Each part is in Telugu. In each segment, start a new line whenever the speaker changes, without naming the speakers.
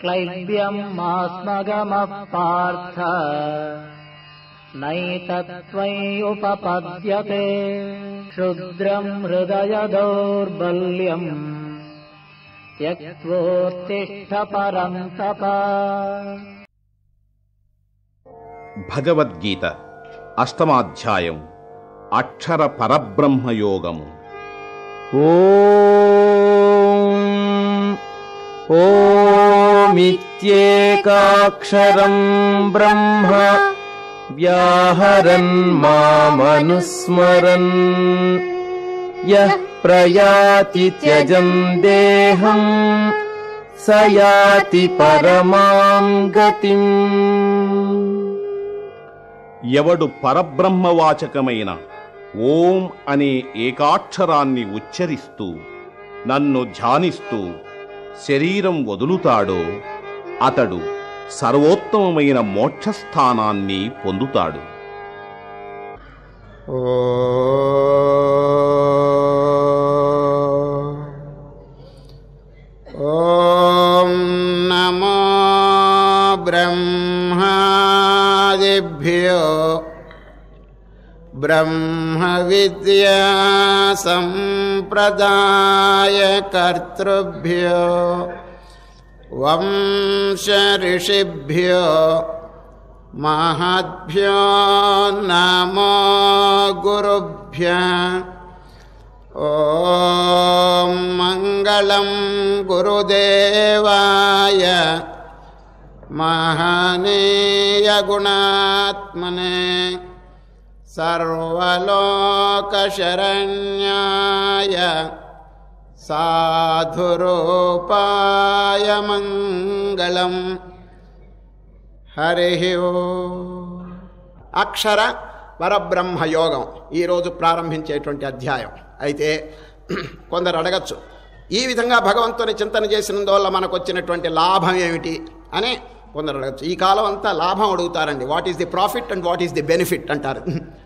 क्लैब्यम् मास्मगमः पार्थ नैतत्त्वय्युपपद्यते क्षुद्रम् हृदय दौर्बल्यम् त्यक्त्वोत्तिष्ठ परन्तप
భగవద్గీత అష్టమాధ్యాయం అక్షర పరబ్రహ్మయోగము
ఓమిత్యేకాక్షరం బ్రహ్మ వ్యాహరన్ మామనుస్మరన్ యః ప్రయాతి త్యజం దేహం స యాతి పరమాం గతిం
ఎవడు పరబ్రహ్మవాచకమైన ఓం అనే ఏకాక్షరాన్ని ఉచ్చరిస్తూ నన్ను ధ్యానిస్తూ శరీరం వదులుతాడో అతడు సర్వోత్తమమైన మోక్షస్థానాన్ని పొందుతాడు
ॐ नमो ब्रह्मादिभ्यो ब्रह्मविद्यासम्प्रदायकर्तृभ्यो वंशऋषिभ्यो महद्भ्यो नमो गुरुभ्यः ॐ मङ्गलं गुरुदेवाय महनीयगुणात्मने सर्वलोकशरण्याय साधुरूपाय मङ्गलम् హరి అక్షర పరబ్రహ్మ యోగం ఈరోజు ప్రారంభించేటువంటి అధ్యాయం అయితే కొందరు అడగచ్చు ఈ విధంగా భగవంతుని చింతన చేసినందువల్ల మనకు వచ్చినటువంటి లాభం ఏమిటి అని కొందరు అడగచ్చు ఈ కాలం అంతా లాభం అడుగుతారండి what is the profit and what is the benefit అంటారు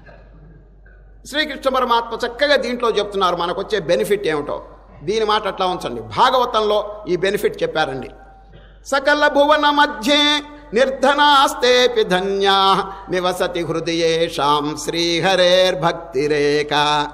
శ్రీకృష్ణ పరమాత్మ చక్కగా దీంట్లో చెప్తున్నారు మనకు వచ్చే బెనిఫిట్ ఏమిటో దీని మాట అట్లా ఉంచండి భాగవతంలో ఈ బెనిఫిట్ చెప్పారండి సకల భువన మధ్యే నిర్ధనాస్తేపి ధన్యా నివసతి హృదయేషాం శ్రీహరేర్భక్తిరేక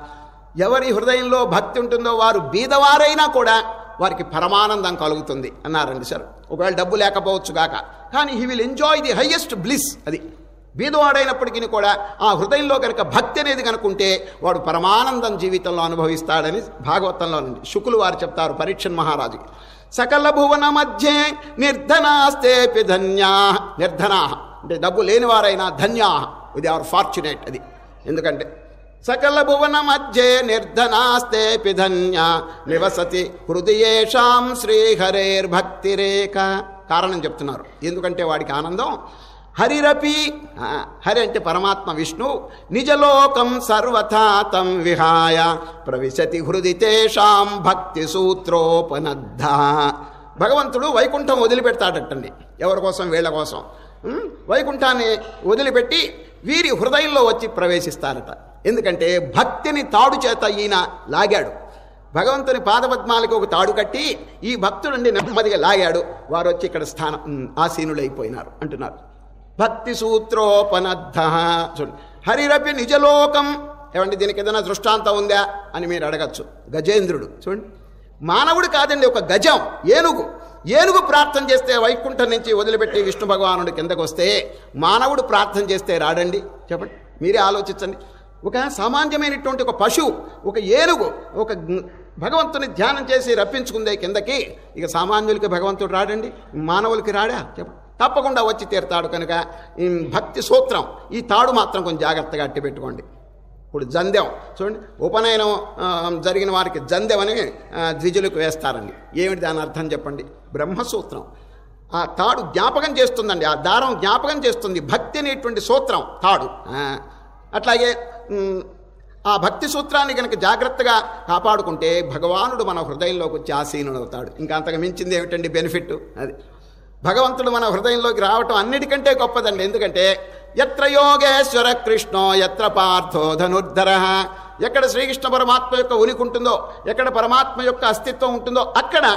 ఎవరి హృదయంలో భక్తి ఉంటుందో వారు బీదవారైనా కూడా వారికి పరమానందం కలుగుతుంది అన్నారండి సార్ ఒకవేళ డబ్బు లేకపోవచ్చు గాక కానీ he will enjoy the highest bliss అది బీదవాడైనప్పటికీ కూడా ఆ హృదయంలో కనుక భక్తి అనేది కనుకుంటే వాడు పరమానందం జీవితంలో అనుభవిస్తాడని భాగవతంలో నుండి శుకులు వారు చెప్తారు పరీక్షన్ మహారాజుకి సకల భువన మధ్యే నిర్ధనాస్తేపి ధన్యా నిర్ధనా అంటే డబ్బు లేనివారైనా ధన్యా ఇది ఆర్ ఫార్చునేట్ అది ఎందుకంటే సకల భువన మధ్యే నిర్ధనాస్తేపి ధన్య నివసతి హృదయేషాం శ్రీహరేర్భక్తిరేక కారణం చెప్తున్నారు ఎందుకంటే వాడికి ఆనందం హరిరపి ఆ, హరి అంటే పరమాత్మ విష్ణు నిజలోకం సర్వథా తం విహాయ ప్రవిశతి హృది తేషాం భక్తి సూత్రోపనద్ధ భగవంతుడు వైకుంఠం వదిలిపెడతాడటండి ఎవరి కోసం వీళ్ళ కోసం ఉం? వైకుంఠాన్ని వదిలిపెట్టి వీరి హృదయంలో వచ్చి ప్రవేశిస్తారట ఎందుకంటే భక్తిని తాడు చేత ఈయన లాగాడు భగవంతుని పాదపద్మాలకు ఒక తాడు కట్టి ఈ భక్తుడిని నెమ్మదిగా లాగాడు వారు వచ్చి ఇక్కడ స్థానం ఉం, ఆసీనులైపోయినారు అంటున్నారు భక్తి సూత్రోపనద్ధ చూడండి హరిరపి నిజలోకం ఏమండి దీనికి ఏదైనా దృష్టాంతం ఉందా అని మీరు అడగచ్చు గజేంద్రుడు చూడండి మానవుడు కాదండి ఒక గజం ఏనుగు ఏనుగు ప్రార్థన చేస్తే వైకుంఠం నుంచి వదిలిపెట్టి విష్ణు భగవానుడి కిందకు వస్తే మానవుడు ప్రార్థన చేస్తే రాడండి చెప్పండి మీరే ఆలోచించండి ఒక సామాన్యమైనటువంటి ఒక పశువు ఒక ఏనుగు ఒక గ్- భగవంతుని ధ్యానం చేసి రప్పించుకుందే కిందకి ఇక సామాన్యులకి భగవంతుడు రాడండి మానవులకి రాడా చెప్పండి తప్పకుండా వచ్చి తీరుతాడు కనుక ఈ భక్తి సూత్రం ఈ తాడు మాత్రం కొంచెం జాగ్రత్తగా అట్టి పెట్టుకోండి ఇప్పుడు జందెం చూడండి ఉపనయనం ఆ, జరిగిన వారికి జందెం అని ఆ, ద్విజులకు వేస్తారండి ఏమిటి దాని అర్థం చెప్పండి బ్రహ్మసూత్రం ఆ తాడు జ్ఞాపకం చేస్తుందండి ఆ దారం జ్ఞాపకం చేస్తుంది భక్తి అనేటువంటి సూత్రం తాడు ఆ, అట్లాగే ఉమ్, ఆ భక్తి సూత్రాన్ని కనుక జాగ్రత్తగా కాపాడుకుంటే భగవానుడు మన హృదయంలోకి వచ్చి ఆసీనుడవుతాడు ఇంకా అంతకు మించింది ఏమిటండి బెనిఫిట్ అది భగవంతుడు మన హృదయంలోకి రావటం అన్నిటికంటే గొప్పదండి ఎందుకంటే ఎత్ర యోగేశ్వర కృష్ణో ఎత్ర పార్థో ధనుర్ధర ఎక్కడ శ్రీకృష్ణ పరమాత్మ యొక్క ఉనికి ఉంటుందో ఎక్కడ పరమాత్మ యొక్క అస్తిత్వం ఉంటుందో అక్కడ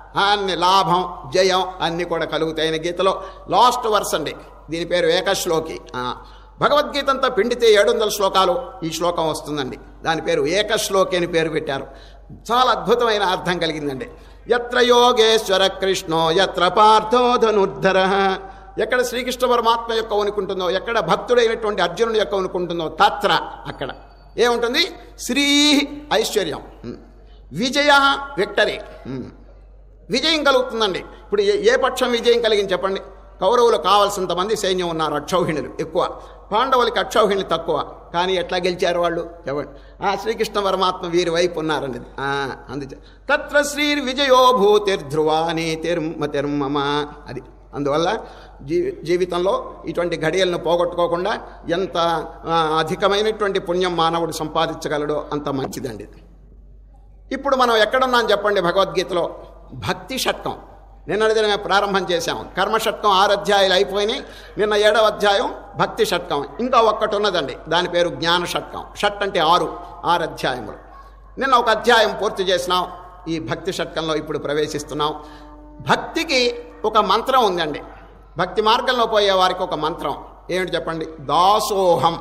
అన్ని లాభం జయం అన్నీ కూడా కలుగుతాయని గీతలో లాస్ట్ వర్స్ అండి దీని పేరు ఏకశ్లోకి ఆ, భగవద్గీత అంతా పిండితే ఏడు వందల శ్లోకాలు ఈ శ్లోకం వస్తుందండి దాని పేరు ఏకశ్లోకి అని పేరు పెట్టారు చాలా అద్భుతమైన అర్థం కలిగిందండి ఎత్ర యోగేశ్వర కృష్ణో ఎత్ర పార్థో ధనుర్ధర ఎక్కడ శ్రీకృష్ణ పరమాత్మ యొక్క ఉనికుంటుందో ఎక్కడ భక్తుడైనటువంటి అర్జునుడి యొక్క ఉనికుంటుందో తత్ర అక్కడ ఏముంటుంది శ్రీ ఐశ్వర్యం ఉమ్. విజయ విక్టరీ ఉమ్. విజయం కలుగుతుందండి ఇప్పుడు ఏ ఏ పక్షం విజయం కలిగింది చెప్పండి కౌరవులు కావాల్సినంత మంది సైన్యం ఉన్నారు అక్షౌహిణులు ఎక్కువ పాండవులకి అక్షౌహిణులు తక్కువ కానీ ఎట్లా గెలిచారు వాళ్ళు ఎవరు ఆ శ్రీకృష్ణ పరమాత్మ వీరి వైపు ఉన్నారండి ఆ, అందుచే తత్ర శ్రీ విజయో భూతిర్ధ్రువా నీతిర్మతిర్మమ అది అందువల్ల జీ జీవితంలో ఇటువంటి ఘడియలను పోగొట్టుకోకుండా ఎంత ఆ, అధికమైనటువంటి పుణ్యం మానవుడు సంపాదించగలడో అంత మంచిదండి ఇప్పుడు మనం ఎక్కడున్నాం చెప్పండి భగవద్గీతలో భక్తి షట్కం నిన్నటి దినమే ప్రారంభం చేశాం కర్మ షట్కం ఆరు అధ్యాయాలు అయిపోయినాయి నిన్న ఏడవ అధ్యాయం భక్తి షట్కం ఇంకా ఒక్కటి ఉన్నదండి దాని పేరు జ్ఞాన షట్కం షట్ అంటే ఆరు ఆరు అధ్యాయములు నిన్న ఒక అధ్యాయం పూర్తి చేసినాం ఈ భక్తి షట్కంలో ఇప్పుడు ప్రవేశిస్తున్నాం భక్తికి ఒక మంత్రం ఉందండి భక్తి మార్గంలో పోయే వారికి ఒక మంత్రం ఏమిటి చెప్పండి దాసోహం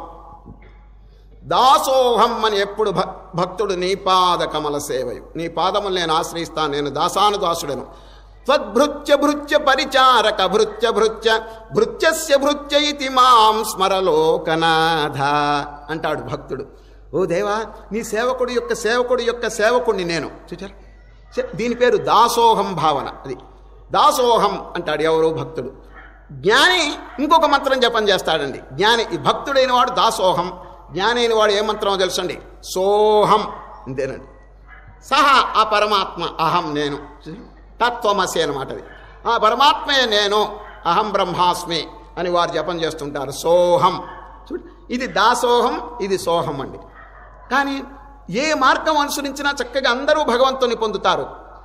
దాసోహం అని ఎప్పుడు భ- భక్తుడు నీ పాద కమల సేవయు నీ పాదములు నేను ఆశ్రయిస్తాను నేను దాసాను దాసుడను త్వద్భృత్య భృత్య పరిచారక భృత్య భృత్య భృత్యస్య భృత్య ఇతి మాం స్మరలోకనాథ అంటాడు భక్తుడు ఓ దేవా నీ సేవకుడు యొక్క సేవకుడు యొక్క సేవకుడిని నేను చూచారు చే- దీని పేరు దాసోహం భావన అది దాసోహం అంటాడు ఎవరు భక్తుడు జ్ఞాని ఇంకొక మంత్రం జపం చేస్తాడండి జ్ఞాని ఈ భక్తుడైన వాడు దాసోహం జ్ఞాని అయిన వాడు ఏ మంత్రమో తెలుసండి సోహం అంతేనండి సహా ఆ పరమాత్మ అహం నేను తత్వమసి అనమాట అది ఆ పరమాత్మే నేను అహం బ్రహ్మాస్మి అని వారు జపం చేస్తుంటారు సోహం చూడు ఇది దాసోహం ఇది సోహం అండి కానీ ఏ మార్గం అనుసరించినా చక్కగా అందరూ భగవంతుని పొందుతారు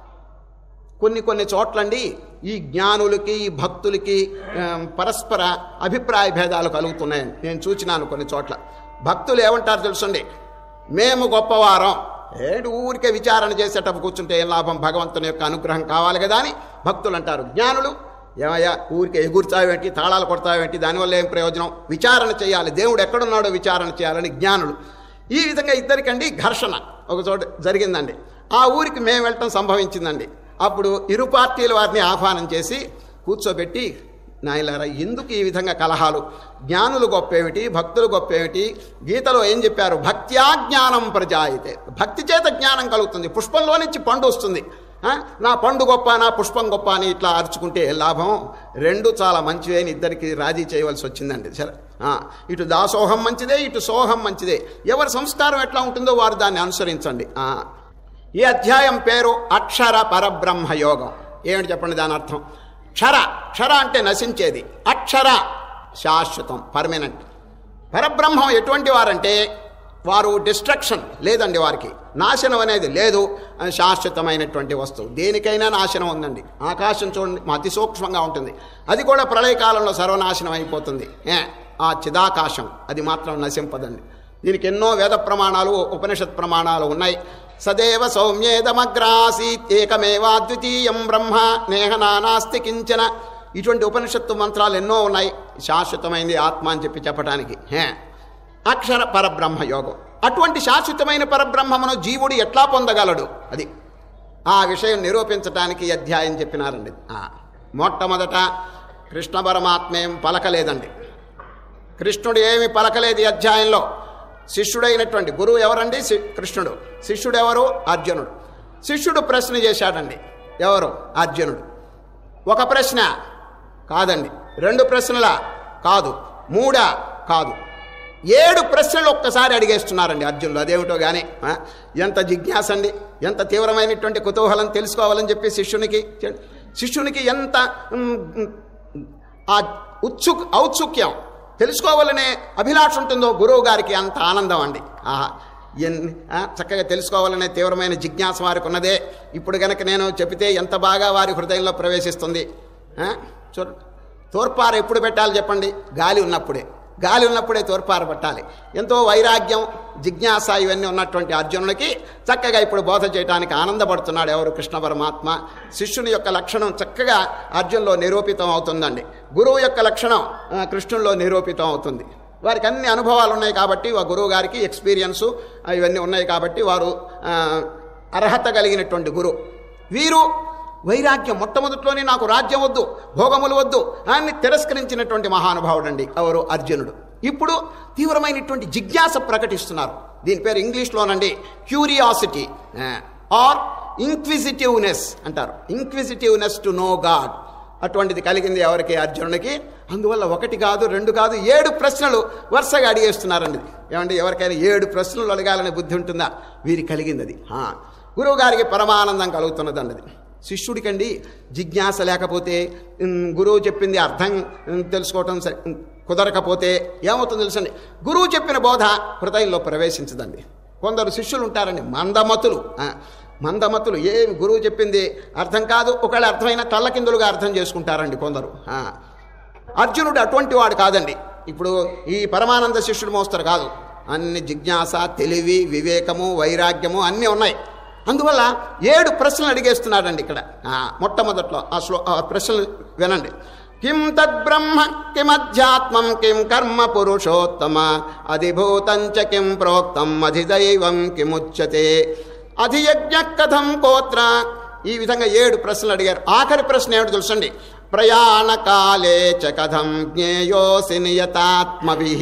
కొన్ని కొన్ని చోట్లండి ఈ జ్ఞానులకి ఈ భక్తులకి ఆ, పరస్పర అభిప్రాయ భేదాలు కలుగుతున్నాయండి నేను చూచినాను కొన్ని చోట్ల భక్తులు ఏమంటారు తెలుసండి మేము గొప్పవారం ఏడు ఊరికే విచారణ చేసేటప్పుడు కూర్చుంటే ఏం లాభం భగవంతుని యొక్క అనుగ్రహం కావాలి కదా అని భక్తులు అంటారు జ్ఞానులు ఏమయ్యా ఊరికే ఎగురుతావేంటి తాళాలు కొడతావేంటి దానివల్ల ఏం ప్రయోజనం విచారణ చేయాలి దేవుడు ఎక్కడున్నాడో విచారణ చేయాలని జ్ఞానులు ఈ విధంగా ఇద్దరికండి ఘర్షణ ఒక చోట జరిగిందండి ఆ ఊరికి మేము వెళ్ళటం సంభవించిందండి అప్పుడు ఇరు పార్టీల వారిని ఆహ్వానం చేసి కూర్చోబెట్టి నాయలారా ఎందుకు ఈ విధంగా కలహాలు జ్ఞానులు గొప్పేమిటి భక్తులు గొప్పేమిటి గీతలో ఏం చెప్పారు భక్త్యా జ్ఞానం ప్రజాయితే భక్తి చేత జ్ఞానం కలుగుతుంది పుష్పంలో నుంచి పండు వస్తుంది ఆ? నా పండు గొప్ప నా పుష్పం గొప్ప అని ఇట్లా అరుచుకుంటే ఏ లాభం రెండు చాలా మంచివే అని ఇద్దరికి రాజీ చేయవలసి వచ్చిందండి సరే ఆ, ఇటు దాసోహం మంచిదే ఇటు సోహం మంచిదే ఎవరి సంస్కారం ఎట్లా ఉంటుందో వారు దాన్ని అనుసరించండి ఆ. ఈ అధ్యాయం పేరు అక్షర పరబ్రహ్మ యోగం ఏమిటి చెప్పండి దాని అర్థం క్షర క్షర అంటే నశించేది అక్షర శాశ్వతం పర్మనెంట్ పరబ్రహ్మం ఎటువంటి వారంటే వారు డిస్ట్రక్షన్ లేదండి వారికి నాశనం అనేది లేదు అది శాశ్వతమైనటువంటి వస్తువు దేనికైనా నాశనం ఉందండి ఆకాశం చూడండి అతి సూక్ష్మంగా ఉంటుంది అది కూడా ప్రళయకాలంలో సర్వనాశనం అయిపోతుంది ఏ, ఆ చిదాకాశం అది మాత్రం నశింపదండి దీనికి ఎన్నో వేద ప్రమాణాలు ఉపనిషత్ ప్రమాణాలు ఉన్నాయి సదేవ సౌమ్యేదమగ్రాసీత్ ఏకమేవాద్వితీయం బ్రహ్మ నేహ నానాస్తి కించన ఇటువంటి ఉపనిషత్తు మంత్రాలు ఎన్నో ఉన్నాయి శాశ్వతమైంది ఆత్మ అని చెప్పి చెప్పడానికి హే అక్షర పరబ్రహ్మ యోగం అటువంటి శాశ్వతమైన పరబ్రహ్మమును జీవుడు ఎట్లా పొందగలడు అది ఆ విషయం నిరూపించటానికి ఈ అధ్యాయం చెప్పినారండి ఆ, మొట్టమొదట కృష్ణ పరమాత్మేం పలకలేదండి కృష్ణుడు ఏమి పలకలేదు ఈ అధ్యాయంలో శిష్యుడైనటువంటి గురువు ఎవరండి శి- కృష్ణుడు శిష్యుడు ఎవరు అర్జునుడు శిష్యుడు ప్రశ్న చేశాడండి ఎవరు అర్జునుడు ఒక ప్రశ్న కాదండి రెండు ప్రశ్నల కాదు మూడా కాదు ఏడు ప్రశ్నలు ఒక్కసారి అడిగేస్తున్నారండి అర్జునుడు అదేమిటో కానీ ఆ, ఎంత జిజ్ఞాస అండి ఎంత తీవ్రమైనటువంటి కుతూహలం తెలుసుకోవాలని చెప్పి శిష్యునికి శిష్యునికి ఎంత ఉమ్, ఉమ్, ఆ ఉత్సుక్ ఔత్సుక్యం తెలుసుకోవాలనే అభిలాష ఉంటుందో గురువు గారికి అంత ఆనందం అండి ఆహా ఎన్ని ఆ, చక్కగా తెలుసుకోవాలనే తీవ్రమైన జిజ్ఞాస వారికి ఉన్నదే ఇప్పుడు గనక నేను చెబితే ఎంత బాగా వారి హృదయంలో ప్రవేశిస్తుంది ఆ, చూడండి తోర్పార ఎప్పుడు పెట్టాలి చెప్పండి గాలి ఉన్నప్పుడే గాలి ఉన్నప్పుడే తోర్పారబట్టాలి ఎంతో వైరాగ్యం జిజ్ఞాస ఇవన్నీ ఉన్నటువంటి అర్జునుడికి చక్కగా ఇప్పుడు బోధ చేయడానికి ఆనందపడుతున్నాడు ఎవరు కృష్ణ పరమాత్మ శిష్యుని యొక్క లక్షణం చక్కగా అర్జున్లో నిరూపితం అవుతుందండి గురువు యొక్క లక్షణం ఆ, కృష్ణుల్లో నిరూపితం అవుతుంది వారికి అన్ని అనుభవాలు ఉన్నాయి కాబట్టి ఆ గురువు గారికి ఎక్స్పీరియన్సు ఆ, ఇవన్నీ ఉన్నాయి కాబట్టి వారు ఆ, అర్హత కలిగినటువంటి గురువు వీరు వైరాగ్యం మొట్టమొదటిలోనే నాకు రాజ్యం వద్దు భోగములు వద్దు అని తిరస్కరించినటువంటి మహానుభావుడండి ఎవరు అర్జునుడు ఇప్పుడు తీవ్రమైనటువంటి జిజ్ఞాస ప్రకటిస్తున్నారు దీని పేరు ఇంగ్లీష్లోనండి క్యూరియాసిటీ ఆర్ ఇంక్విజిటివ్నెస్ అంటారు ఇంక్విజిటివ్నెస్ టు నో గాడ్ అటువంటిది కలిగింది ఎవరికి అర్జునుడికి అందువల్ల ఒకటి కాదు రెండు కాదు ఏడు ప్రశ్నలు వరుసగా అడిగేస్తున్నారండి ఏమండి ఎవరికైనా ఏడు ప్రశ్నలు అడగాలనే బుద్ధి ఉంటుందా వీరికి కలిగింది అది ఆ, గురువు గారికి పరమానందం కలుగుతున్నదండి అది శిష్యుడికండి జిజ్ఞాస లేకపోతే ఉమ్, గురువు చెప్పింది అర్థం ఉమ్, తెలుసుకోవటం సరి- ఉమ్, కుదరకపోతే ఏమవుతుందో తెలుసండి గురువు చెప్పిన బోధ హృదయంలో ప్రవేశించదండి కొందరు శిష్యులు ఉంటారండి మందమతులు ఆ, మందమతులు ఏ గురువు చెప్పింది అర్థం కాదు ఒకవేళ అర్థమైన తల్లకిందులుగా అర్థం చేసుకుంటారండి కొందరు ఆ. అర్జునుడు అటువంటి వాడు కాదండి ఇప్పుడు ఈ పరమానంద శిష్యుడు మోస్తారు కాదు అన్ని జిజ్ఞాస తెలివి వివేకము వైరాగ్యము అన్నీ ఉన్నాయి అందువల్ల ఏడు ప్రశ్నలు అడిగేస్తున్నాడండి ఇక్కడ ఆ, మొట్టమొదట్లో ఆ శ్లో ఆ ప్రశ్నలు వినండి కిం తద్బ్రహ్మ కిమధ్యాత్మం కిం కర్మ పురుషోత్తమ అధిభూతంచ కిం ప్రోక్తం అధిదైవం కిముచ్యతే అధియజ్ఞ కథం కోత్ర ఈ విధంగా ఏడు ప్రశ్నలు అడిగారు ఆఖరి ప్రశ్న ఏమిటి తెలుసండి ప్రయాణ కాలే చ కథం జ్ఞేయోసి నియతాత్మభి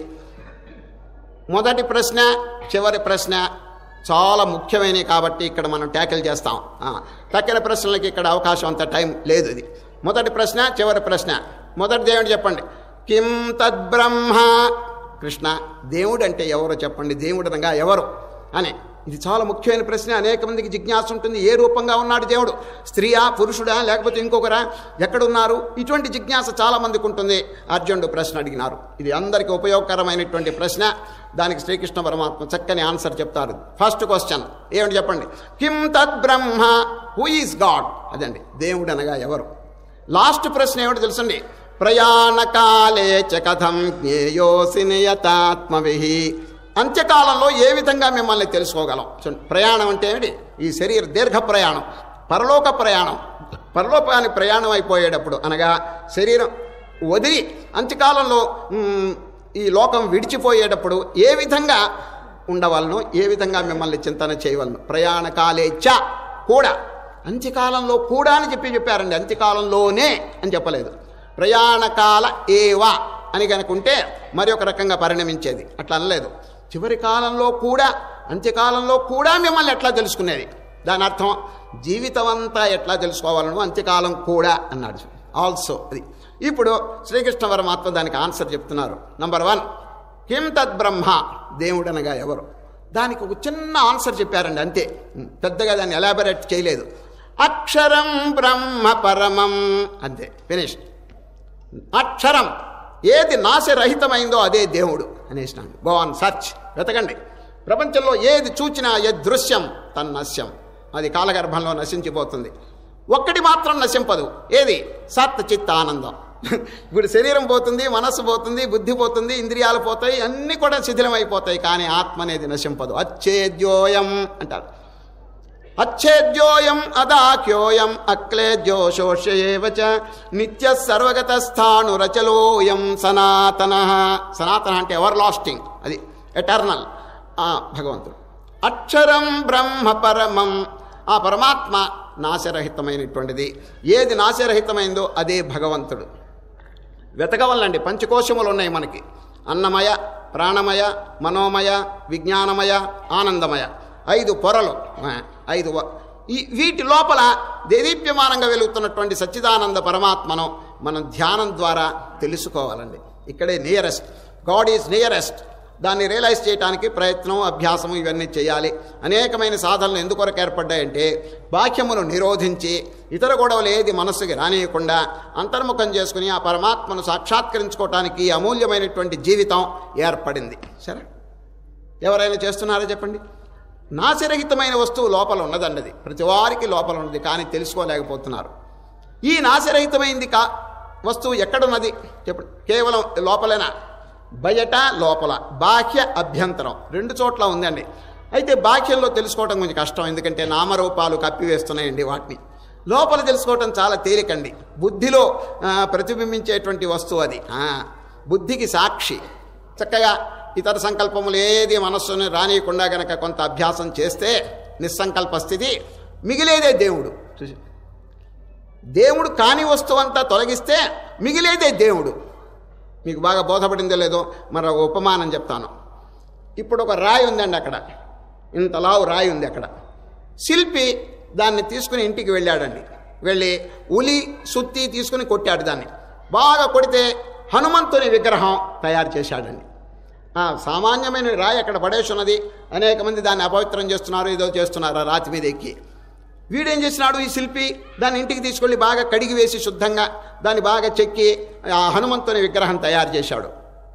మొదటి ప్రశ్న చివరి ప్రశ్న చాలా ముఖ్యమైనవి కాబట్టి ఇక్కడ మనం ట్యాకిల్ చేస్తాం ఆ, తక్కిన ప్రశ్నలకి ఇక్కడ అవకాశం అంత టైం లేదు ఇది మొదటి ప్రశ్న చివరి ప్రశ్న మొదటిది ఏమిటి చెప్పండి కిం తద్బ్రహ్మ కృష్ణ దేవుడు అంటే ఎవరో చెప్పండి దేవుడు అనగా ఎవరు అని ఇది చాలా ముఖ్యమైన ప్రశ్న అనేక మందికి జిజ్ఞాస ఉంటుంది ఏ రూపంగా ఉన్నాడు దేవుడు స్త్రీయా పురుషుడా లేకపోతే ఇంకొకరా ఎక్కడున్నారు ఇటువంటి జిజ్ఞాస చాలా మందికి ఉంటుంది అర్జునుడు ప్రశ్న అడిగినారు ఇది అందరికీ ఉపయోగకరమైనటువంటి ప్రశ్న దానికి శ్రీకృష్ణ పరమాత్మ చక్కని ఆన్సర్ చెప్తారు ఫస్ట్ క్వశ్చన్ ఏమిటి చెప్పండి కిం తద్ బ్రహ్మ హూ ఈజ్ గాడ్ అదండి దేవుడు అనగా ఎవరు లాస్ట్ ప్రశ్న ఏమిటి తెలుసండి ప్రయాణకాలే చ కథం జ్ఞేయోసి నియతాత్మవిహి అంత్యకాలంలో ఏ విధంగా మిమ్మల్ని తెలుసుకోగలం చూడండి ప్రయాణం అంటే ఏమిటి ఈ శరీర దీర్ఘ ప్రయాణం పరలోక ప్రయాణం పరలోకానికి ప్రయాణం అయిపోయేటప్పుడు అనగా శరీరం వదిలి అంత్యకాలంలో మ్, ఈ లోకం విడిచిపోయేటప్పుడు ఏ విధంగా ఉండవలను ఏ విధంగా మిమ్మల్ని చింతన చేయవలను ప్రయాణకాలే చ కూడా అంత్యకాలంలో కూడా అని చెప్పి చెప్పారండి అంత్యకాలంలోనే అని చెప్పలేదు ప్రయాణకాల ఏవా అని కనుకుంటే మరి ఒక రకంగా పరిణమించేది అట్లా అనలేదు చివరి కాలంలో కూడా అంత్యకాలంలో కూడా మిమ్మల్ని ఎట్లా తెలుసుకునేది దాని అర్థం జీవితం అంతా ఎట్లా తెలుసుకోవాలను అంత్యకాలం కూడా అన్నాడు ఆల్సో అది ఇప్పుడు శ్రీకృష్ణ పరమాత్మ దానికి ఆన్సర్ చెప్తున్నారు నంబర్ వన్ కిం తద్ బ్రహ్మ దేవుడు అనగా ఎవరు దానికి ఒక చిన్న ఆన్సర్ చెప్పారండి అంతే పెద్దగా దాన్ని ఎలాబరేట్ చేయలేదు అక్షరం బ్రహ్మ పరమం అంతే ఫినిష్ అక్షరం ఏది నాశరహితమైందో అదే దేవుడు అనేసినాడు గో ఆన్ సర్చ్ వెతకండి ప్రపంచంలో ఏది చూచినా ఏది దృశ్యం తన్నశ్యం అది కాలగర్భంలో నశించిపోతుంది ఒక్కటి మాత్రం నశింపదు ఏది సత్ చిత్త ఆనందం ఇప్పుడు శరీరం పోతుంది మనస్సు పోతుంది బుద్ధి పోతుంది ఇంద్రియాలు పోతాయి అన్నీ కూడా శిథిలమైపోతాయి కానీ ఆత్మ అనేది నశింపదు అచ్చేద్యోయం అంటారు అచ్ఛేద్యోయం అదాఖ్యోయం అక్లేద్యో శోష్యేవచ నిత్య సర్వగత స్థాణురచలోయం సనాతన సనాతన అంటే ఎవర్ లాస్టింగ్ అది ఎటర్నల్ భగవంతుడు అక్షరం బ్రహ్మ పరమం ఆ పరమాత్మ నాశరహితమైనటువంటిది ఏది నాశరహితమైందో అదే భగవంతుడు వెతకవల్లండి పంచకోశములు ఉన్నాయి మనకి అన్నమయ ప్రాణమయ మనోమయ విజ్ఞానమయ ఆనందమయ ఐదు పొరలు ఆ, ఐదు వ- ఈ వీటి లోపల దేదీప్యమానంగా వెలుగుతున్నటువంటి సచ్చిదానంద పరమాత్మను మనం ధ్యానం ద్వారా తెలుసుకోవాలండి ఇక్కడే నియరెస్ట్ గాడ్ ఈజ్ నియరెస్ట్ దాన్ని రియలైజ్ చేయడానికి ప్రయత్నం అభ్యాసం ఇవన్నీ చేయాలి అనేకమైన సాధనలు ఎందుకొరకు ఏర్పడ్డాయంటే బాహ్యమును నిరోధించి ఇతర గొడవలు ఏది మనస్సుకి రానియకుండా అంతర్ముఖం చేసుకుని ఆ పరమాత్మను సాక్షాత్కరించుకోవటానికి ఈ అమూల్యమైనటువంటి జీవితం ఏర్పడింది సరే ఎవరైనా చేస్తున్నారా చెప్పండి నాశరహితమైన వస్తువు లోపల ఉన్నదండి అది ప్రతి వారికి లోపల ఉన్నది కానీ తెలుసుకోలేకపోతున్నారు ఈ నాశరహితమైంది కా వస్తువు ఎక్కడున్నది చెప్పండి కేవలం లోపలేనా బయట లోపల బాహ్య అభ్యంతరం రెండు చోట్ల ఉందండి అయితే బాహ్యంలో తెలుసుకోవడం కొంచెం కష్టం ఎందుకంటే నామరూపాలు కప్పివేస్తున్నాయండి వాటిని లోపల తెలుసుకోవటం చాలా తేలికండి బుద్ధిలో ఆ, ప్రతిబింబించేటువంటి వస్తువు అది ఆ, బుద్ధికి సాక్షి చక్కగా ఇతర సంకల్పములు ఏది మనస్సుని రానియకుండా గనక కొంత అభ్యాసం చేస్తే నిస్సంకల్ప స్థితి మిగిలేదే దేవుడు చూసి దేవుడు కాని వస్తువు అంతా తొలగిస్తే మిగిలేదే దేవుడు మీకు బాగా బోధపడిందో లేదో మరి ఒక ఉపమానం చెప్తాను ఇప్పుడు ఒక రాయి ఉందండి అక్కడ ఇంత లావు రాయి ఉంది అక్కడ శిల్పి దాన్ని తీసుకుని ఇంటికి వెళ్ళాడండి వెళ్ళి ఉలి సుత్తి తీసుకుని కొట్టాడు దాన్ని బాగా కొడితే హనుమంతుని విగ్రహం తయారు చేశాడండి ఆ, సామాన్యమైన రాయి అక్కడ పడేసి ఉన్నది అనేక మంది దాన్ని అపవిత్రం చేస్తున్నారు ఏదో చేస్తున్నారు ఆ రాతి మీద ఎక్కి వీడేం చేసినాడు ఈ శిల్పి దాన్ని ఇంటికి తీసుకెళ్ళి బాగా కడిగి వేసి శుద్ధంగా దాన్ని బాగా చెక్కి ఆ హనుమంతుని విగ్రహం తయారు చేశాడు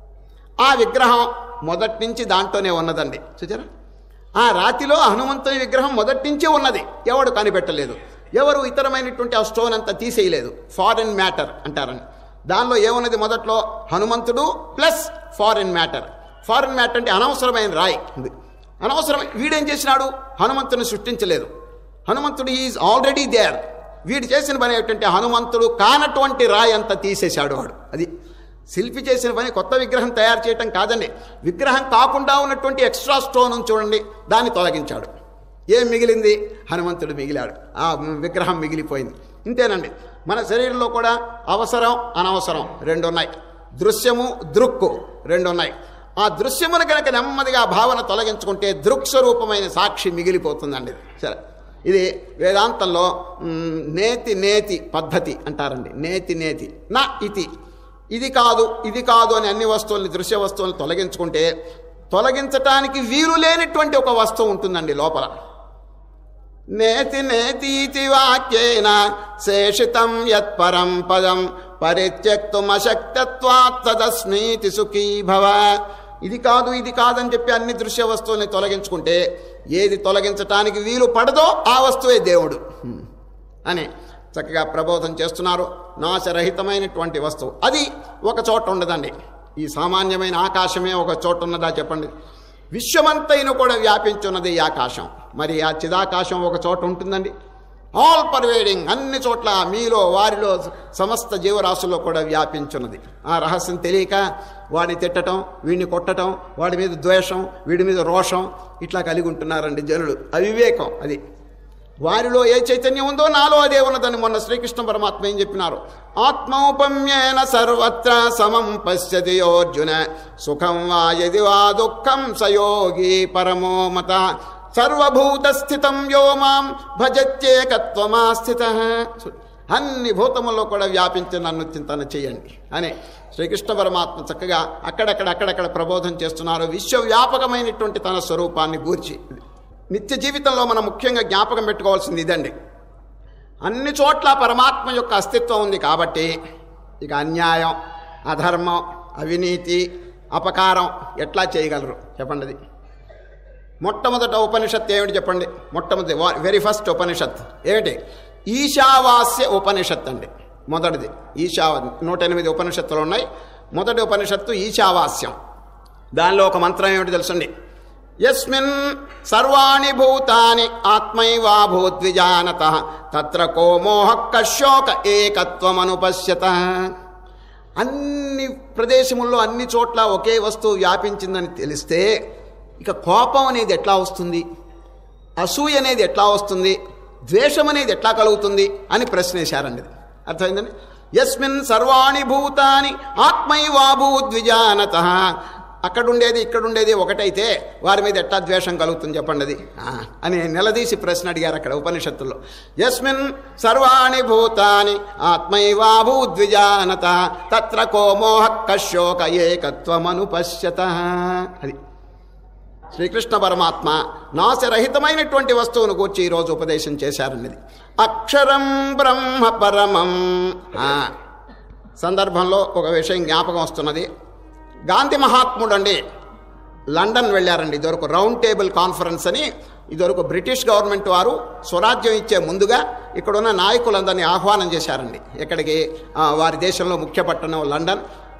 ఆ విగ్రహం మొదటి నుంచి దాంట్లోనే ఉన్నదండి చూచారా ఆ రాతిలో హనుమంతుని విగ్రహం మొదటి నుంచే ఉన్నది ఎవడు కనిపెట్టలేదు ఎవరు ఇతరమైనటువంటి ఆ స్టోన్ అంతా తీసేయలేదు ఫారిన్ మ్యాటర్ అంటారని దానిలో ఏమున్నది మొదట్లో హనుమంతుడు plus foreign matter foreign matter అంటే అనవసరమైన రాయి ఉంది అనవసరమైన వీడేం చేసినాడు హనుమంతుని సృష్టించలేదు హనుమంతుడు ఈజ్ ఆల్రెడీ దేర్ వీడు చేసిన పని ఏమిటంటే హనుమంతుడు కానటువంటి రాయి అంతా తీసేశాడు వాడు అది శిల్పి చేసిన పని కొత్త విగ్రహం తయారు చేయటం కాదండి విగ్రహం కాకుండా ఉన్నటువంటి ఎక్స్ట్రా స్టోన్ ఉంది చూడండి దాన్ని తొలగించాడు ఏం మిగిలింది హనుమంతుడు మిగిలాడు ఆ విగ్రహం మిగిలిపోయింది ఇంతేనండి మన శరీరంలో కూడా అవసరం అనవసరం రెండు ఉన్నాయి దృశ్యము దృక్కు రెండు ఉన్నాయి ఆ దృశ్యమును కనుక నెమ్మదిగా భావన తొలగించుకుంటే దృక్స్వరూపమైన సాక్షి మిగిలిపోతుందండి ఇది. సరే ఇది వేదాంతంలో మ్, నేతి నేతి పద్ధతి అంటారండి నేతి నేతి నా ఇతి ఇది కాదు ఇది కాదు అని అన్ని వస్తువుల్ని దృశ్య వస్తువుల్ని తొలగించుకుంటే తొలగించటానికి వీలు లేనటువంటి ఒక వస్తువు ఉంటుందండి లోపల నేతి నేతీతి వాక్యేన శేషితం యత్పరం పదం పరిత్యక్తుమశక్తత్వాత్ తదస్మీతి సుఖీ భవ ఇది కాదు ఇది కాదని చెప్పి అన్ని దృశ్య వస్తువుల్ని తొలగించుకుంటే ఏది తొలగించటానికి వీలు పడదో ఆ వస్తువే దేవుడు హ్మ్. అని చక్కగా ప్రబోధం చేస్తున్నారు నాశరహితమైనటువంటి వస్తువు అది ఒక చోట ఉండదండి ఈ సామాన్యమైన ఆకాశమే ఒక చోట ఉన్నదా చెప్పండి విశ్వమంతైన కూడా వ్యాపించున్నది ఈ ఆకాశం మరి ఆ చిదాకాశం ఒక చోట ఉంటుందండి ఆల్ పర్వేడింగ్ అన్ని చోట్ల మీలో వారిలో సమస్త జీవరాశుల్లో కూడా వ్యాపించున్నది ఆ రహస్యం తెలియక వాడిని తిట్టడం వీడిని కొట్టడం వాడి మీద ద్వేషం వీడి మీద రోషం ఇట్లా కలిగి ఉంటున్నారండి జనులు అవివేకం అది వారిలో ఏ చైతన్యం ఉందో నాలో అదే ఉన్నదని మొన్న శ్రీకృష్ణ పరమాత్మ ఏం చెప్పినారు ఆత్మౌపమ్యేన సర్వత్ర సమం పశ్యతి యోర్జున సుఖం వా యది వా దుఃఖం సయోగి పరమో మత సర్వభూత స్థితం యో మాం భజత్యేకత్వమా స్థిత అన్ని భూతముల్లో కూడా వ్యాపించి నన్ను చింతన చేయండి అని శ్రీకృష్ణ పరమాత్మ చక్కగా అక్కడక్కడ అక్కడక్కడ ప్రబోధం చేస్తున్నారు విశ్వవ్యాపకమైనటువంటి తన స్వరూపాన్ని గూర్చి నిత్య జీవితంలో మనం ముఖ్యంగా జ్ఞాపకం పెట్టుకోవాల్సింది ఇదండి అన్ని చోట్ల పరమాత్మ యొక్క అస్తిత్వం ఉంది కాబట్టి ఇక అన్యాయం అధర్మం అవినీతి అపకారం ఎట్లా చేయగలరు చెప్పండి అది మొట్టమొదట ఉపనిషత్ ఏమిటి చెప్పండి మొట్టమొదటి వెరీ ఫస్ట్ ఉపనిషత్ ఏమిటి ఈశావాస్య ఉపనిషత్ అండి మొదటిది ఈశా నూట ఎనిమిది ఉపనిషత్తులు ఉన్నాయి మొదటి ఉపనిషత్తు ఈశావాస్యం దానిలో ఒక మంత్రం ఏమిటి తెలుసండి యస్మిన్ సర్వాణి భూతాని ఆత్మైవాభూద్విజానత తత్ర కో మోహ కశోక ఏకత్వమనుపశ్యత అన్ని ప్రదేశముల్లో అన్ని చోట్ల ఒకే వస్తువు వ్యాపించిందని తెలిస్తే ఇక కోపం అనేది ఎట్లా వస్తుంది అసూయ అనేది ఎట్లా వస్తుంది ద్వేషం అనేది ఎట్లా కలుగుతుంది అని ప్రశ్నేశారండి ఇది అర్థమైందండి యస్మిన్ సర్వాణి భూతాని ఆత్మైవాభూద్విజానత అక్కడుండేది ఇక్కడుండేది ఒకటైతే వారి మీద ఎట్లా ద్వేషం కలుగుతుంది చెప్పండి అది ఆ, అని నిలదీసి ప్రశ్న అడిగారు అక్కడ ఉపనిషత్తుల్లో యస్మిన్ సర్వాణి భూతాని ఆత్మైవాభూద్విజానత తత్ర కో మోహ కశోక ఏకత్వమనుపశ్యత అది శ్రీకృష్ణ పరమాత్మ నాశరహితమైనటువంటి వస్తువును కూర్చి ఈరోజు ఉపదేశం చేశారన్నది అక్షరం బ్రహ్మ పరమం ఆ, సందర్భంలో ఒక విషయం జ్ఞాపకం వస్తున్నది గాంధీ మహాత్ముడు అండి లండన్ వెళ్ళారండి ఇదివరకు రౌండ్ టేబుల్ కాన్ఫరెన్స్ అని ఇదివరకు బ్రిటిష్ గవర్నమెంట్ వారు స్వరాజ్యం ఇచ్చే ముందుగా ఇక్కడున్న నాయకులందరినీ ఆహ్వానం చేశారండి ఎక్కడికి ఆ, వారి దేశంలో ముఖ్య పట్టణం లండన్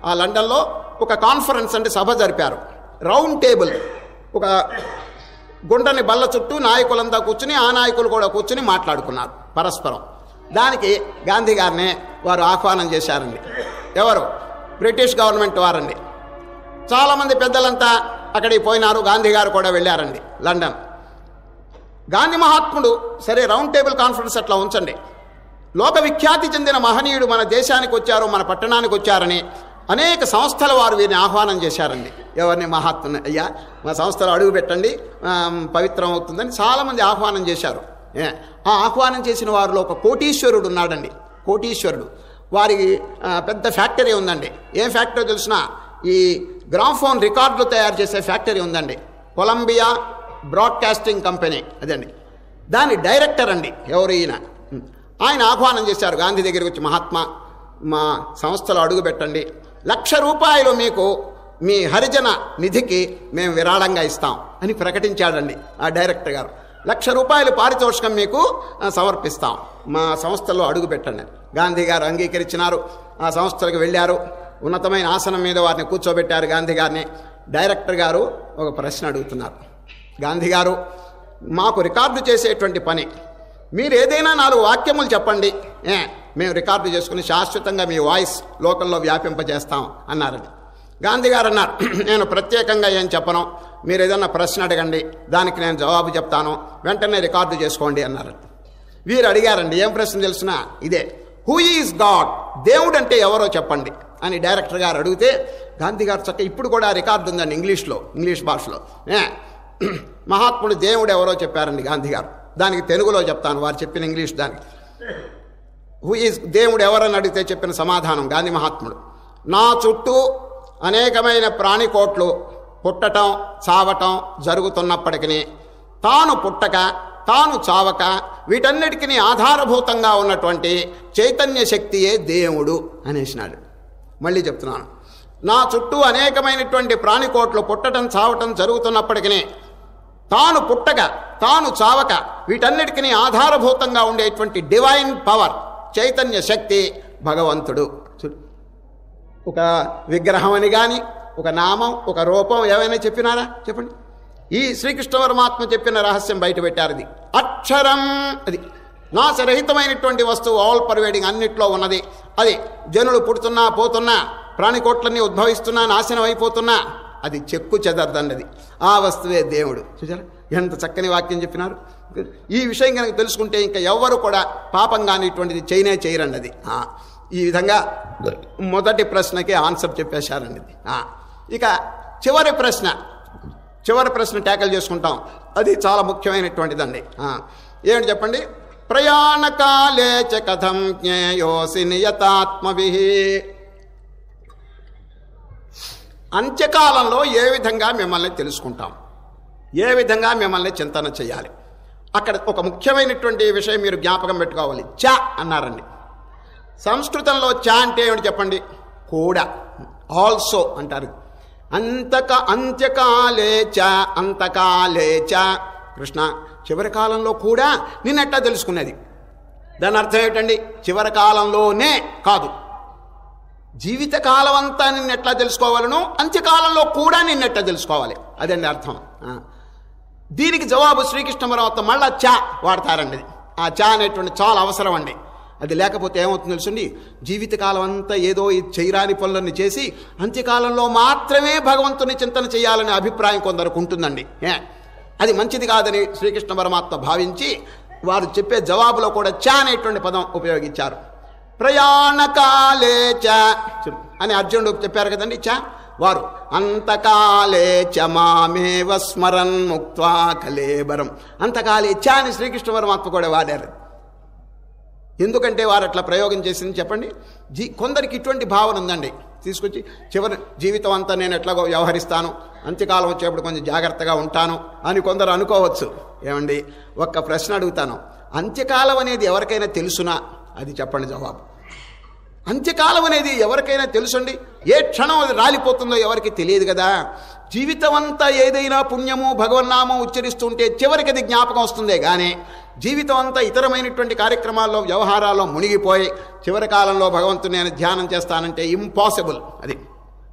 ఆ లండన్లో ఒక కాన్ఫరెన్స్ అంటే సభ జరిపారు రౌండ్ టేబుల్ ఒక గుండని బల్ల చుట్టూ నాయకులంతా కూర్చుని ఆ నాయకులు కూడా కూర్చుని మాట్లాడుకున్నారు పరస్పరం దానికి గాంధీ గారిని వారు ఆహ్వానం చేశారండి ఎవరు బ్రిటిష్ గవర్నమెంట్ వారండి చాలామంది పెద్దలంతా అక్కడికి పోయినారు గాంధీ గారు కూడా వెళ్ళారండి లండన్ గాంధీ మహాత్ముడు సరే రౌండ్ టేబుల్ కాన్ఫరెన్స్ అట్లా ఉంచండి లోక విఖ్యాతి చెందిన మహనీయుడు మన దేశానికి వచ్చారు మన పట్టణానికి వచ్చారని అనేక సంస్థల వారు వీరిని ఆహ్వానం చేశారండి ఎవరిని మహాత్ముని అయ్యా మా సంస్థలో అడుగు పెట్టండి ఆ, పవిత్రం అవుతుందని చాలామంది ఆహ్వానం చేశారు ఏ, ఆ ఆహ్వానం చేసిన వారిలో ఒక కోటీశ్వరుడు ఉన్నాడండి కోటీశ్వరుడు వారికి ఆ, పెద్ద ఫ్యాక్టరీ ఉందండి ఏం ఫ్యాక్టరీ తెలిసిన ఈ గ్రామ్ఫోన్ రికార్డులు తయారు చేసే ఫ్యాక్టరీ ఉందండి కొలంబియా బ్రాడ్కాస్టింగ్ కంపెనీ అదండి దాని డైరెక్టర్ అండి ఎవరు ఈయన ఆయన ఆహ్వానం చేశారు గాంధీ దగ్గరికి వచ్చి మహాత్మా మా సంస్థలో అడుగు పెట్టండి లక్ష రూపాయలు మీకు మీ హరిజన నిధికి మేము విరాళంగా ఇస్తాం అని ప్రకటించాడండి ఆ డైరెక్టర్ గారు లక్ష రూపాయలు పారితోషికం మీకు ఆ, సమర్పిస్తాం మా సంస్థలో అడుగు పెట్టండి గాంధీ గారు అంగీకరించినారు ఆ సంస్థలకు వెళ్ళారు ఉన్నతమైన ఆసనం మీద వారిని కూర్చోబెట్టారు గాంధీ గారిని డైరెక్టర్ గారు ఒక ప్రశ్న అడుగుతున్నారు గాంధీ గారు మాకు రికార్డు చేసేటువంటి పని మీరు ఏదైనా నాలుగు వాక్యములు చెప్పండి ఏ మేము రికార్డు చేసుకుని శాశ్వతంగా మీ వాయిస్ లోకంలో వ్యాపింపజేస్తాం అన్నారండి గాంధీ గారు అన్నారు నేను ప్రత్యేకంగా ఏం చెప్పను మీరు ఏదన్నా ప్రశ్న అడగండి దానికి నేను జవాబు చెప్తాను వెంటనే రికార్డు చేసుకోండి అన్నారండి వీరు అడిగారండి ఏం ప్రశ్న తెలిసిన ఇదే హూ ఈజ్ గాడ్ దేవుడు అంటే ఎవరో చెప్పండి అని డైరెక్టర్ గారు అడిగితే గాంధీ గారు చక్క ఇప్పుడు కూడా ఆ రికార్డు ఉందండి ఇంగ్లీష్లో ఇంగ్లీష్ భాషలో ఏ మహాత్ముడు దేవుడు ఎవరో చెప్పారండి గాంధీ గారు దానికి తెలుగులో చెప్తాను వారు చెప్పిన ఇంగ్లీష్ దానికి హూ ఈజ్ దేవుడు ఎవరని అడిగితే చెప్పిన సమాధానం గాంధీ మహాత్ముడు నా చుట్టూ అనేకమైన ప్రాణికోట్లు పుట్టటం చావటం జరుగుతున్నప్పటికీ తాను పుట్టక తాను చావక వీటన్నిటికీ ఆధారభూతంగా ఉన్నటువంటి చైతన్య శక్తియే దేవుడు అనేసినాడు మళ్ళీ చెప్తున్నాను నా చుట్టూ అనేకమైనటువంటి ప్రాణికోట్లు పుట్టటం చావటం జరుగుతున్నప్పటికీ తాను పుట్టక తాను చావక వీటన్నిటికీ ఆధారభూతంగా ఉండేటువంటి డివైన్ పవర్ చైతన్య శక్తి భగవంతుడు చూడు ఒక విగ్రహం అని కానీ ఒక నామం ఒక రూపం ఏమైనా చెప్పినారా చెప్పండి ఈ శ్రీకృష్ణ పరమాత్మ చెప్పిన రహస్యం బయట పెట్టారు ఇది అక్షరం అది నాశరహితమైనటువంటి వస్తువు ఆల్ పర్వేడింగ్ అన్నిట్లో ఉన్నది అది జనులు పుడుతున్నా పోతున్నా ప్రాణికోట్లన్నీ ఉద్భవిస్తున్నా నాశనం అయిపోతున్నా అది చెక్కు చెదరదండి అది ఆ వస్తువే దేవుడు చూసారా ఎంత చక్కని వాక్యం చెప్పినారు ఈ విషయం కనుక తెలుసుకుంటే ఇంకా ఎవ్వరు కూడా పాపం కానిటువంటిది చేయనే చేయరండి అది ఆ, ఈ విధంగా మొదటి ప్రశ్నకి ఆన్సర్ చెప్పేశారండి ఇది ఆ, ఇక చివరి ప్రశ్న చివరి ప్రశ్న ట్యాకల్ చేసుకుంటాం అది చాలా ముఖ్యమైనటువంటిదండి ఆ, ఏమిటి చెప్పండి ప్రయాణకాలే చ కథం జ్ఞేయోసి నియతాత్మభి అంత్యకాలంలో ఏ విధంగా మిమ్మల్ని తెలుసుకుంటాం ఏ విధంగా మిమ్మల్ని చింతన చేయాలి అక్కడ ఒక ముఖ్యమైనటువంటి విషయం మీరు జ్ఞాపకం పెట్టుకోవాలి చ అన్నారండి సంస్కృతంలో చ అంటే ఏమిటి చెప్పండి కూడా ఆల్సో అంటారు అంతక అంత్యకాలే చ అంతకాలే చ కృష్ణ చివరి కాలంలో కూడా నిన్నెట్టా తెలుసుకునేది దాని అర్థం ఏమిటండి చివరి కాలంలోనే కాదు జీవితకాలం అంతా నిన్ను ఎట్లా తెలుసుకోవాలను అంత్యకాలంలో కూడా నిన్ను ఎట్లా తెలుసుకోవాలి అదండి అర్థం ఆ. దీనికి జవాబు శ్రీకృష్ణ పరమాత్మ మళ్ళా చా వాడతారండి ఇది. ఆ చా అనేటువంటి చాలా అవసరం అండి అది లేకపోతే ఏమవుతుంది తెలుసండి జీవితకాలం అంతా ఏదో ఈ చేయరాని పనులన్నీ చేసి అంత్యకాలంలో మాత్రమే భగవంతుని చింతన చేయాలనే అభిప్రాయం కొందరికి ఉంటుందండి ఏ అది మంచిది కాదని శ్రీకృష్ణ పరమాత్మ భావించి వారు చెప్పే జవాబులో కూడా చా అనేటువంటి పదం ఉపయోగించారు ప్రయాణకాలే చ చూడు, అని అర్జునుడు చెప్పారు కదండి చ వారు అంతకాలే చ మామేవ స్మరన్ ముక్త్వా కలేబరం అంతకాలే చ అని శ్రీకృష్ణ పరమాత్మ కూడా వాడారు ఎందుకంటే వారు అట్లా ప్రయోగం చేసింది చెప్పండి జీ కొందరికి ఇటువంటి భావన ఉందండి తీసుకొచ్చి చివరి జీవితం అంతా నేను ఎట్లాగో వ్యవహరిస్తాను అంత్యకాలం వచ్చేప్పుడు కొంచెం జాగ్రత్తగా ఉంటాను అని కొందరు అనుకోవచ్చు ఏమండి ఒక్క ప్రశ్న అడుగుతాను అంత్యకాలం అనేది ఎవరికైనా తెలుసునా అది చెప్పండి జవాబు అంత్యకాలం అనేది ఎవరికైనా తెలుసండి ఏ క్షణం అది రాలిపోతుందో ఎవరికి తెలియదు కదా జీవితం అంతా ఏదైనా పుణ్యము భగవన్నామం ఉచ్చరిస్తుంటే చివరికి అది జ్ఞాపకం వస్తుందే కానీ జీవితం అంతా ఇతరమైనటువంటి కార్యక్రమాల్లో వ్యవహారాల్లో మునిగిపోయి చివరి కాలంలో భగవంతుని నేను ధ్యానం చేస్తానంటే ఇంపాసిబుల్ అది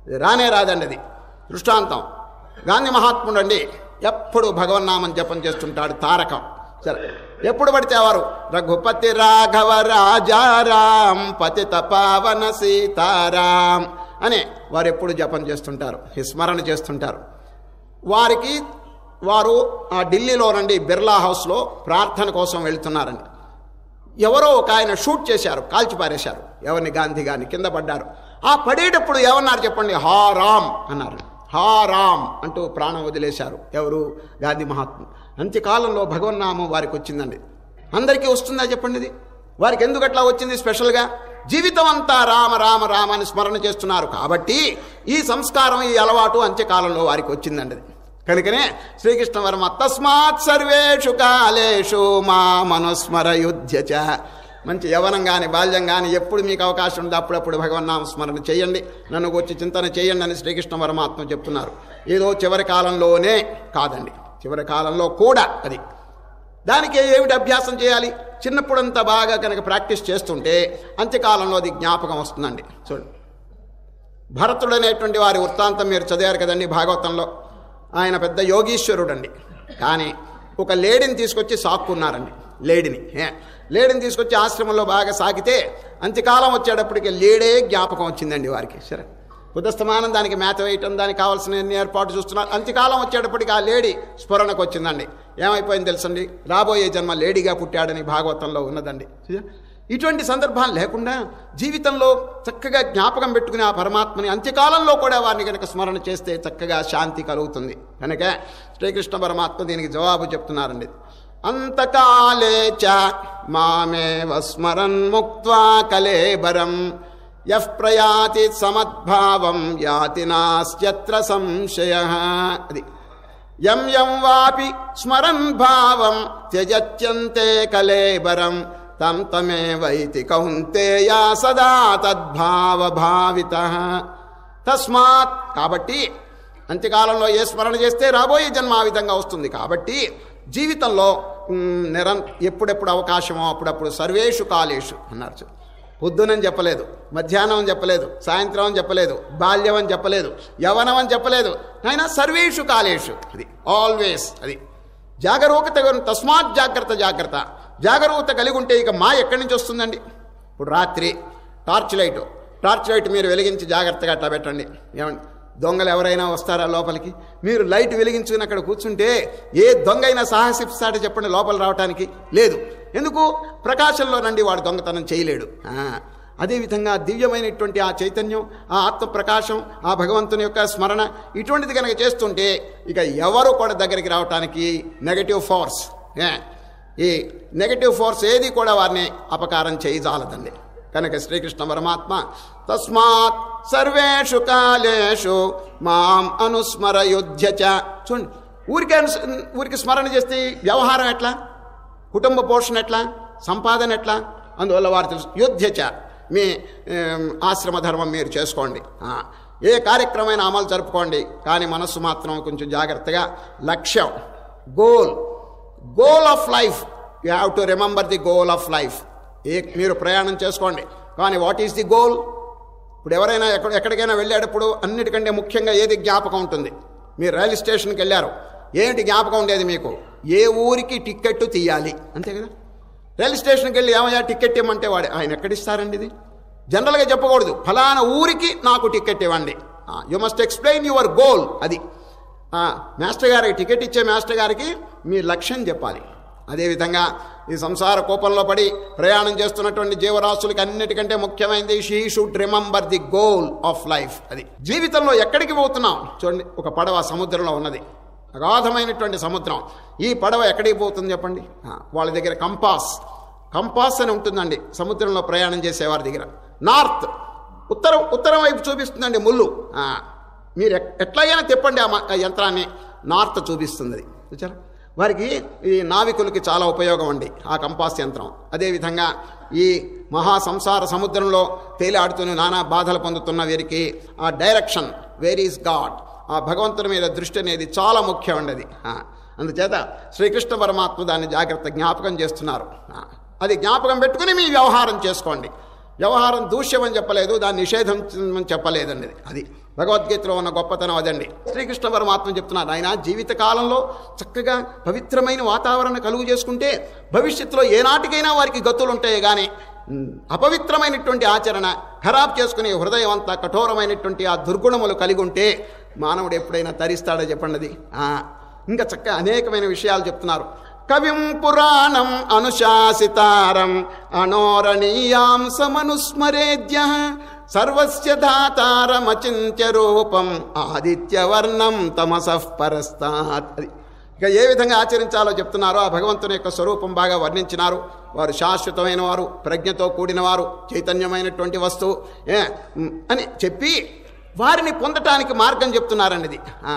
ఇది రానే రాదండి అది దృష్టాంతం గాంధీ మహాత్ముడు అండి ఎప్పుడు భగవన్నామం జపం చేస్తుంటాడు తారకం సరే ఎప్పుడు పడితే వారు రఘుపతి రాఘవ రాజారాం పతిత పావన సీతారాం అని వారు ఎప్పుడు జపం చేస్తుంటారు ఈ స్మరణ చేస్తుంటారు వారికి వారు ఆ ఢిల్లీలో నుండి బిర్లా హౌస్లో ప్రార్థన కోసం వెళ్తున్నారండి ఎవరో ఒక ఆయన షూట్ చేశారు కాల్చి పారేశారు ఎవరిని గాంధీ గారిని కింద పడ్డారు ఆ పడేటప్పుడు ఏమన్నారు చెప్పండి హా రామ్ అన్నారు హా రామ్ అంటూ ప్రాణం వదిలేశారు ఎవరు గాంధీ మహాత్ముడు అంత్యకాలంలో భగవన్నామం వారికి వచ్చిందండి అందరికీ వస్తుందా చెప్పండి ఇది వారికి ఎందుకు అట్లా వచ్చింది స్పెషల్గా జీవితం అంతా రామ రామ రామ అని స్మరణ చేస్తున్నారు కాబట్టి ఈ సంస్కారం ఈ అలవాటు అంత్యకాలంలో వారికి వచ్చిందండి అది. కనుకనే శ్రీకృష్ణ వర్మ తస్మాత్ సర్వేషు కాలేషు మా మనుస్మర యుధ్యచ మంచి యవనం కానీ బాల్యం కానీ ఎప్పుడు మీకు అవకాశం ఉందో అప్పుడప్పుడు భగవన్నామ స్మరణ చేయండి నన్ను వచ్చి చింతన చేయండి అని శ్రీకృష్ణ పరమాత్మ చెప్తున్నారు ఏదో చివరి కాలంలోనే కాదండి చివరి కాలంలో కూడా అది దానికి ఏమిటి అభ్యాసం చేయాలి చిన్నప్పుడంతా బాగా కనుక ప్రాక్టీస్ చేస్తుంటే అంత్యకాలంలో అది జ్ఞాపకం వస్తుందండి చూడండి భరతుడు అనేటువంటి వారి వృత్తాంతం మీరు చదివారు కదండి భాగవతంలో ఆయన పెద్ద యోగీశ్వరుడు అండి కానీ ఒక లేడీని తీసుకొచ్చి సాక్కున్నారండి లేడీని ఏ, లేడీని తీసుకొచ్చి ఆశ్రమంలో బాగా సాగితే అంత్యకాలం వచ్చేటప్పటికి లేడే జ్ఞాపకం వచ్చిందండి వారికి సరే బుద్ధస్తమానం దానికి మేత వేయటం దానికి కావాల్సిన అన్ని ఏర్పాటు చూస్తున్నారు అంత్యకాలం వచ్చేటప్పటికి ఆ లేడీ స్ఫురణకు వచ్చిందండి ఏమైపోయింది తెలుసండి రాబోయే జన్మ లేడీగా పుట్టాడని భాగవతంలో ఉన్నదండి చూసారా? ఇటువంటి సందర్భాలు లేకుండా జీవితంలో చక్కగా జ్ఞాపకం పెట్టుకుని ఆ పరమాత్మని అంత్యకాలంలో కూడా వారిని కనుక స్మరణ చేస్తే చక్కగా శాంతి కలుగుతుంది కనుక శ్రీకృష్ణ పరమాత్మ దీనికి జవాబు చెప్తున్నారండి అంతకాలే చ మామేవ స్మరన్ ముక్త్వా కలేబరం యః ప్రయాతి సమద్భావం యాతి నాస్త్యత్ర సంశయ అది యం యం వాపి స్మరన్ భావం త్యజత్యంతే కలేబరం తం తమేవైతి కౌంతేయ సదా తద్భావ భావిత తస్మాత్ కాబట్టి అంత్యకాలంలో ఏ స్మరణ చేస్తే రాబోయే జన్మ ఆ విధంగా వస్తుంది కాబట్టి జీవితంలో మ్, నిరం ఎప్పుడెప్పుడు అవకాశమో అప్పుడప్పుడు సర్వేషు కాలేషు అన్నారు చూడు. పొద్దునని చెప్పలేదు మధ్యాహ్నం అని చెప్పలేదు సాయంత్రం అని చెప్పలేదు బాల్యం అని చెప్పలేదు యవనం అని చెప్పలేదు నాయన సర్వేషు కాలేషు అది ఆల్వేస్ అది జాగరూకత తస్మాత్ జాగ్రత్త జాగ్రత్త జాగరూకత కలిగి ఉంటే ఇక మా ఎక్కడి నుంచి వస్తుందండి ఇప్పుడు రాత్రి టార్చ్ లైట్ టార్చ్ లైట్ మీరు వెలిగించి జాగ్రత్తగా అట్లా పెట్టండి ఏమండి దొంగలు ఎవరైనా వస్తారా లోపలికి మీరు లైట్ వెలిగించుకుని అక్కడ కూర్చుంటే ఏ దొంగ అయినా సాహసిస్తాడో చెప్పండి లోపల రావడానికి లేదు ఎందుకు ప్రకాశంలో నుండి వాడు దొంగతనం చేయలేడు ఆ, అదేవిధంగా దివ్యమైనటువంటి ఆ చైతన్యం ఆ ఆత్మ ప్రకాశం ఆ భగవంతుని యొక్క స్మరణ ఇటువంటిది కనుక చేస్తుంటే ఇక ఎవరు కూడా దగ్గరికి రావటానికి నెగటివ్ ఫోర్స్ ఏ, ఈ నెగటివ్ ఫోర్స్ ఏది కూడా వారిని అపకారం చేయజాలదండి కనుక శ్రీకృష్ణ పరమాత్మ తస్మాత్ సర్వేషు కాలేషు మాం అనుస్మర యుధ్యచ చూడండి ఊరికి అనుస్- ఊరికి స్మరణ చేస్తే వ్యవహారం ఎట్లా కుటుంబ పోషణ ఎట్లా సంపాదన ఎట్లా అందువల్ల వారు తెలుసు యుద్ధచ మీ ఏం, ఆశ్రమ ధర్మం మీరు చేసుకోండి ఆ, ఏ కార్యక్రమమైన అమలు జరుపుకోండి కానీ మనస్సు మాత్రం కొంచెం జాగ్రత్తగా లక్ష్యం goal goal of life you have to remember the goal of life ఏ మీరు ప్రయాణం చేసుకోండి కానీ వాట్ ఈస్ ది గోల్ ఇప్పుడు ఎవరైనా ఎక్కడ ఎక్కడికైనా వెళ్ళేటప్పుడు అన్నిటికంటే ముఖ్యంగా ఏది జ్ఞాపకం ఉంటుంది మీరు రైలు స్టేషన్కి వెళ్ళారు ఏంటి జ్ఞాపకం ఉండేది మీకు ఏ ఊరికి టిక్కెట్ తీయాలి అంతే కదా రైలు స్టేషన్కి వెళ్ళి ఏమయ్యా టిక్కెట్ ఇవ్వమంటే వాడు ఆయన ఎక్కడిస్తారండి ఇది జనరల్గా చెప్పకూడదు ఫలానా ఊరికి నాకు టిక్కెట్ ఇవ్వండి you must explain your goal అది ఆ, మాస్టర్ గారికి టికెట్ ఇచ్చే మాస్టర్ గారికి మీ లక్ష్యం చెప్పాలి అదేవిధంగా ఈ సంసార కోపంలో పడి ప్రయాణం చేస్తున్నటువంటి జీవరాశులకి అన్నిటికంటే ముఖ్యమైనది she should remember the goal of life అది జీవితంలో ఎక్కడికి పోతున్నాం చూడండి ఒక పడవ సముద్రంలో ఉన్నది అగాధమైనటువంటి సముద్రం ఈ పడవ ఎక్కడికి పోతుంది చెప్పండి ఆ, వాళ్ళ దగ్గర కంపాస్ కంపాస్ అని ఉంటుందండి సముద్రంలో ప్రయాణం చేసేవారి దగ్గర నార్త్ ఉత్తరం ఉత్తరం వైపు చూపిస్తుందండి ముళ్ళు ఆ, మీరు ఎట్- ఎట్లాగైనా తిప్పండి ఆ మ- ఆ యంత్రాన్ని నార్త్ చూపిస్తుంది అది చూచారా వారికి ఈ నావికులకి చాలా ఉపయోగం అండి ఆ కంపాస్ యంత్రం అదేవిధంగా ఈ మహా సంసార సముద్రంలో తేలియాడుతూనే నానా బాధలు పొందుతున్న వీరికి ఆ డైరెక్షన్ వేర్ ఈస్ గాడ్ ఆ భగవంతుని మీద దృష్టి అనేది చాలా ముఖ్యం అండి అది ఆ, అందుచేత శ్రీకృష్ణ పరమాత్మ దాన్ని జాగ్రత్త జ్ఞాపకం చేస్తున్నారు ఆ, అది జ్ఞాపకం పెట్టుకుని మీ వ్యవహారం చేసుకోండి వ్యవహారం దూష్యం అని చెప్పలేదు దాన్ని నిషేధం అని చెప్పలేదండి అది. అది భగవద్గీతలో ఉన్న గొప్పతనం అదండి శ్రీకృష్ణ పరమాత్మ చెప్తున్నారు ఆయన జీవిత కాలంలో చక్కగా పవిత్రమైన వాతావరణం కలుగు చేసుకుంటే భవిష్యత్తులో ఏనాటికైనా వారికి గతులు ఉంటాయి కానీ ఉమ్, అపవిత్రమైనటువంటి ఆచరణ ఖరాబ్ చేసుకునే హృదయం అంతా కఠోరమైనటువంటి ఆ దుర్గుణములు కలిగి ఉంటే మానవుడు ఎప్పుడైనా తరిస్తాడో చెప్పండి అది ఆ, ఇంకా చక్కగా అనేకమైన విషయాలు చెప్తున్నారు కవిం పురాణం అనుశాసితారం అనోరణీయాం సమనుస్మరేద్య సర్వస్య ధాతారమచింత్య రూపం ఆదిత్యవర్ణం తమసః పరస్తాత్ అది ఇక ఏ విధంగా ఆచరించాలో చెప్తున్నారో ఆ భగవంతుని యొక్క స్వరూపం బాగా వర్ణించినారు వారు శాశ్వతమైన వారు ప్రజ్ఞతో కూడిన వారు చైతన్యమైనటువంటి వస్తువు ఏ ఉమ్, అని చెప్పి వారిని పొందటానికి మార్గం చెప్తున్నారండి ఇది ఆ.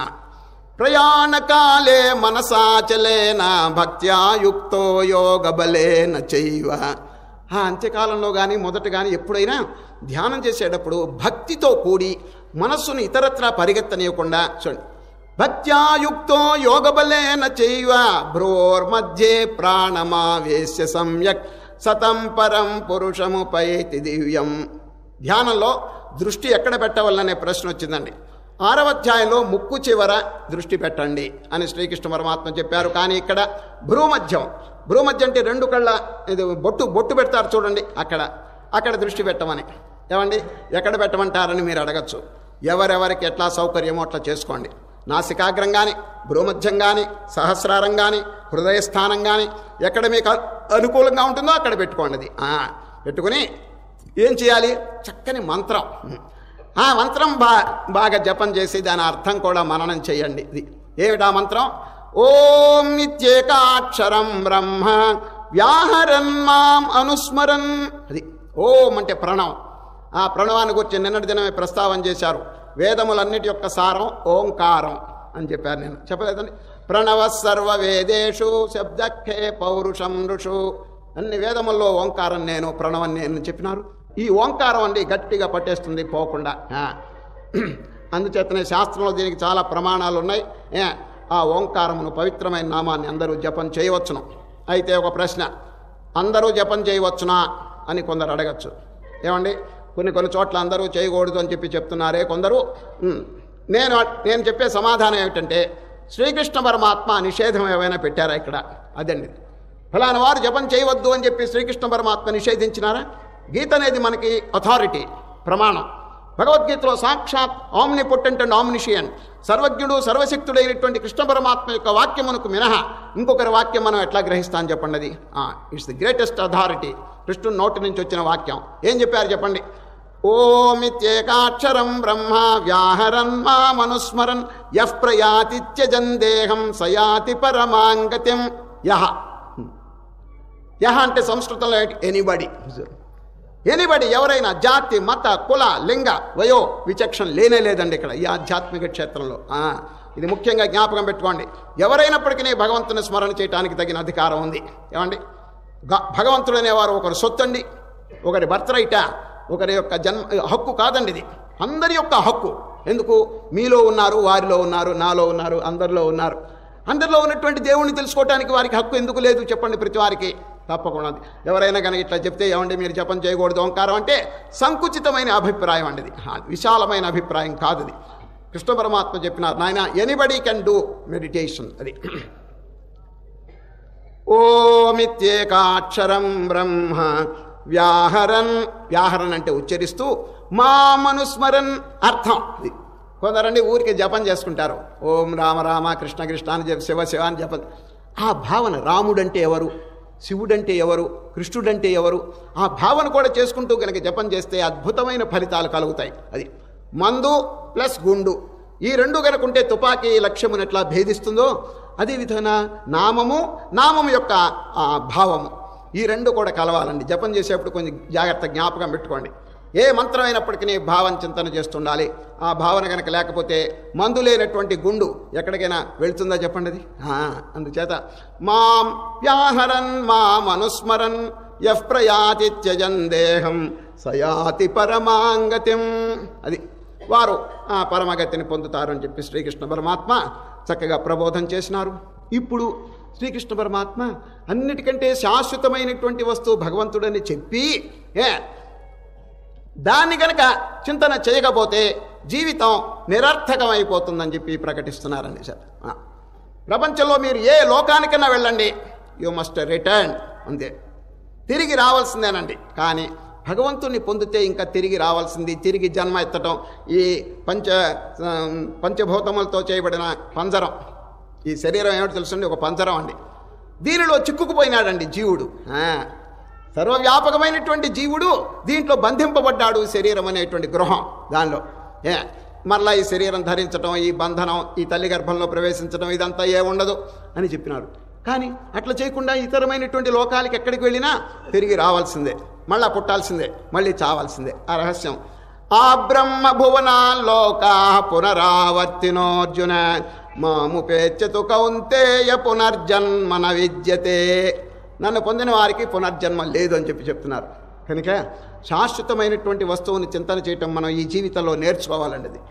ప్రయాణకాలే మనసాచలేన భక్త్యాయుక్తో యోగబలేన చైవ ఆ అంత్యకాలంలో కానీ మొదట కానీ ఎప్పుడైనా ధ్యానం చేసేటప్పుడు భక్తితో కూడి మనస్సును ఇతరత్రా పరిగెత్తనీయకుండా చూడండి భక్త్యాయుక్తో యోగబలేన చైవ భ్రోర్మధ్యే ప్రాణమావేశ్య సమ్యక్ సతం పరం పురుషముపైతి దివ్యం ధ్యానంలో దృష్టి ఎక్కడ పెట్టవల్లనే ప్రశ్న వచ్చిందండి ఆరవ అధ్యాయంలో ముక్కు చివర దృష్టి పెట్టండి అని శ్రీకృష్ణ పరమాత్మ చెప్పారు కానీ ఇక్కడ భ్రూమధ్యం భ్రూమధ్యం అంటే రెండు కళ్ళ ఇది బొట్టు బొట్టు పెడతారు చూడండి అక్కడ అక్కడ దృష్టి పెట్టమని ఏమండి ఎక్కడ పెట్టమంటారని మీరు అడగచ్చు ఎవరెవరికి ఎట్లా సౌకర్యమో అట్లా చేసుకోండి నాసికాగ్రం కానీ భ్రూమధ్యం కానీ సహస్రారం కానీ హృదయస్థానం కానీ ఎక్కడ మీకు అను- అనుకూలంగా ఉంటుందో అక్కడ పెట్టుకోండి అది ఆ, పెట్టుకుని ఏం చేయాలి చక్కని మంత్రం ఆ మంత్రం బా బాగా జపం చేసి దాని అర్థం కూడా మననం చేయండి ఇది ఏమిటా మంత్రం ఓం నిత్యేకాక్షరం బ్రహ్మ వ్యాహరన్ మాం అనుస్మరన్ అది ఓం అంటే ప్రణవం ఆ ప్రణవాన్ని గురించి నిన్నటి దినమే ప్రస్తావన చేశారు వేదములన్నిటి యొక్క సారం ఓంకారం అని చెప్పారు నేను చెప్పలేదండి ప్రణవ సర్వ వేదేషు శబ్దఖే పౌరుషం ఋషు అన్ని వేదముల్లో ఓంకారం నేను ప్రణవం నేను చెప్పినారు ఈ ఓంకారం అండి గట్టిగా పట్టేస్తుంది పోకుండా ఆ. అందుచేతనే శాస్త్రంలో దీనికి చాలా ప్రమాణాలు ఉన్నాయి ఏ, ఆ ఓంకారమును పవిత్రమైన నామాన్ని అందరూ జపం చేయవచ్చును అయితే ఒక ప్రశ్న అందరూ జపం చేయవచ్చునా అని కొందరు అడగచ్చు ఏమండి కొన్ని కొన్ని చోట్ల అందరూ చేయకూడదు అని చెప్పి చెప్తున్నారే కొందరు ఉమ్, నేను నేను చెప్పే సమాధానం ఏమిటంటే శ్రీకృష్ణ పరమాత్మ నిషేధం ఏమైనా పెట్టారా ఇక్కడ అదండి ఫలానా వారు జపం చేయవద్దు అని చెప్పి శ్రీకృష్ణ పరమాత్మ నిషేధించినారా గీత అనేది మనకి అథారిటీ ప్రమాణం భగవద్గీతలో సాక్షాత్ ఆమ్ని పొట్టెంట్ అండ్ ఆమ్నిషియన్ సర్వజ్ఞుడు సర్వశక్తుడైనటువంటి కృష్ణ పరమాత్మ యొక్క వాక్యమునకు మినహా ఇంకొకరి వాక్యం మనం ఎట్లా గ్రహిస్తాం చెప్పండి అది ఇట్స్ ది గ్రేటెస్ట్ అథారిటీ కృష్ణుని నోటి నుంచి వచ్చిన వాక్యం ఏం చెప్పారు చెప్పండి ఓమిత్యేకాక్షరం బ్రహ్మ వ్యాహరన్ మామనుస్మరన్ యః ప్రయాతిత్యజన్ దేహం సయాతి పరమాంగతిం యహ యహ అంటే సంస్కృతంలో ఎనీబడి ఎనిబడి ఎవరైనా జాతి మత కుల లింగ వయో విచక్షణ లేనే లేదండి ఇక్కడ ఈ ఆధ్యాత్మిక క్షేత్రంలో ఆ, ఇది ముఖ్యంగా జ్ఞాపకం పెట్టుకోండి ఎవరైనప్పటికీ భగవంతుని స్మరణ చేయడానికి తగిన అధికారం ఉంది ఏమండి గ- భగవంతుడు అనేవారు ఒకరి సొత్తండి ఒకరి బర్త్ రైటా ఒకరి యొక్క జన్మ హక్కు కాదండి ఇది అందరి యొక్క హక్కు ఎందుకు మీలో ఉన్నారు వారిలో ఉన్నారు నాలో ఉన్నారు అందరిలో ఉన్నారు అందరిలో ఉన్నటువంటి దేవుణ్ణి తెలుసుకోవటానికి వారికి హక్కు ఎందుకు లేదు చెప్పండి ప్రతి వారికి తప్పకుండా ఉంది. ఎవరైనా కనుక ఇట్లా చెప్తే ఏమండి మీరు జపం చేయకూడదు ఓంకారం అంటే సంకుచితమైన అభిప్రాయం అండి ఇది ఆ, విశాలమైన అభిప్రాయం కాదు ఇది కృష్ణ పరమాత్మ చెప్పినారు నాయన ఎనీబడి కెన్ డూ మెడిటేషన్ అది ఓమిత్యేకాక్షరం బ్రహ్మ వ్యాహరన్ వ్యాహరన్ అంటే ఉచ్చరిస్తూ మామనుస్మరన్ అర్థం ఇది కొందరండి ఊరికి జపం చేసుకుంటారు ఓం రామ రామ కృష్ణ కృష్ణ అని చెప్పి శివ శివ అని జపం ఆ భావన రాముడంటే ఎవరు శివుడంటే ఎవరు కృష్ణుడంటే ఎవరు ఆ భావన కూడా చేసుకుంటూ కనుక జపం చేస్తే అద్భుతమైన ఫలితాలు కలుగుతాయి అది మందు ప్లస్ గుండు ఈ రెండు కనుక ఉంటే తుపాకీ లక్ష్యమును ఎట్లా భేదిస్తుందో అదే విధంగా నామము నామము యొక్క ఆ, భావము ఈ రెండు కూడా కలవాలండి జపం చేసేప్పుడు కొంచెం జాగ్రత్త జ్ఞాపకం పెట్టుకోండి ఏ మంత్రం అయినప్పటికీ భావం చింతన చేస్తుండాలి ఆ భావన కనుక లేకపోతే మందు లేనటువంటి గుండు ఎక్కడికైనా వెళ్తుందా చెప్పండి అది ఆ, అందుచేత మాం వ్యాహరన్ మాం అనుస్మరన్ యః ప్రయాతి త్యజన్ దేహం సయాతి పరమాంగతిం అది వారు ఆ పరమగతిని పొందుతారు అని చెప్పి శ్రీకృష్ణ పరమాత్మ చక్కగా ప్రబోధం చేసినారు ఇప్పుడు శ్రీకృష్ణ పరమాత్మ అన్నిటికంటే శాశ్వతమైనటువంటి వస్తువు భగవంతుడని చెప్పి ఏ దాన్ని గనక చింతన చేయకపోతే జీవితం నిరర్థకమైపోతుందని చెప్పి ప్రకటిస్తున్నారండి సార్ ఆ. ప్రపంచంలో మీరు ఏ లోకానికైనా వెళ్ళండి యు మస్ట్ రిటర్న్ అంతే తిరిగి రావాల్సిందేనండి కానీ భగవంతుణ్ణి పొందితే ఇంకా తిరిగి రావాల్సింది తిరిగి జన్మ ఎత్తటం ఈ పంచ ఆ, పంచభూతములతో చేయబడిన పంజరం ఈ శరీరం ఏమిటో తెలుసండి ఒక పంజరం అండి దీనిలో చిక్కుకుపోయినాడండి జీవుడు ఆ, సర్వవ్యాపకమైనటువంటి జీవుడు దీంట్లో బంధింపబడ్డాడు శరీరం అనేటువంటి గృహం దానిలో ఏ మరలా ఈ శరీరం ధరించడం ఈ బంధనం ఈ తల్లి గర్భంలో ప్రవేశించడం ఇదంతా ఏ ఉండదు అని చెప్పినాడు కానీ అట్లా చేయకుండా ఇతరమైనటువంటి లోకాలకి ఎక్కడికి వెళ్ళినా తిరిగి రావాల్సిందే మళ్ళా పుట్టాల్సిందే మళ్ళీ చావాల్సిందే ఆ రహస్యం ఆ బ్రహ్మ భువనాల్లోకా పునరావర్తినోర్జున మాముపేచ్చతు కౌంతేయ పునర్జన్మన విద్యతే నన్ను పొందిన వారికి పునర్జన్మ లేదు అని చెప్పి చెప్తున్నారు కనుక శాశ్వతమైనటువంటి వస్తువుని చింతన చేయటం మనం ఈ జీవితంలో నేర్చుకోవాలండి అది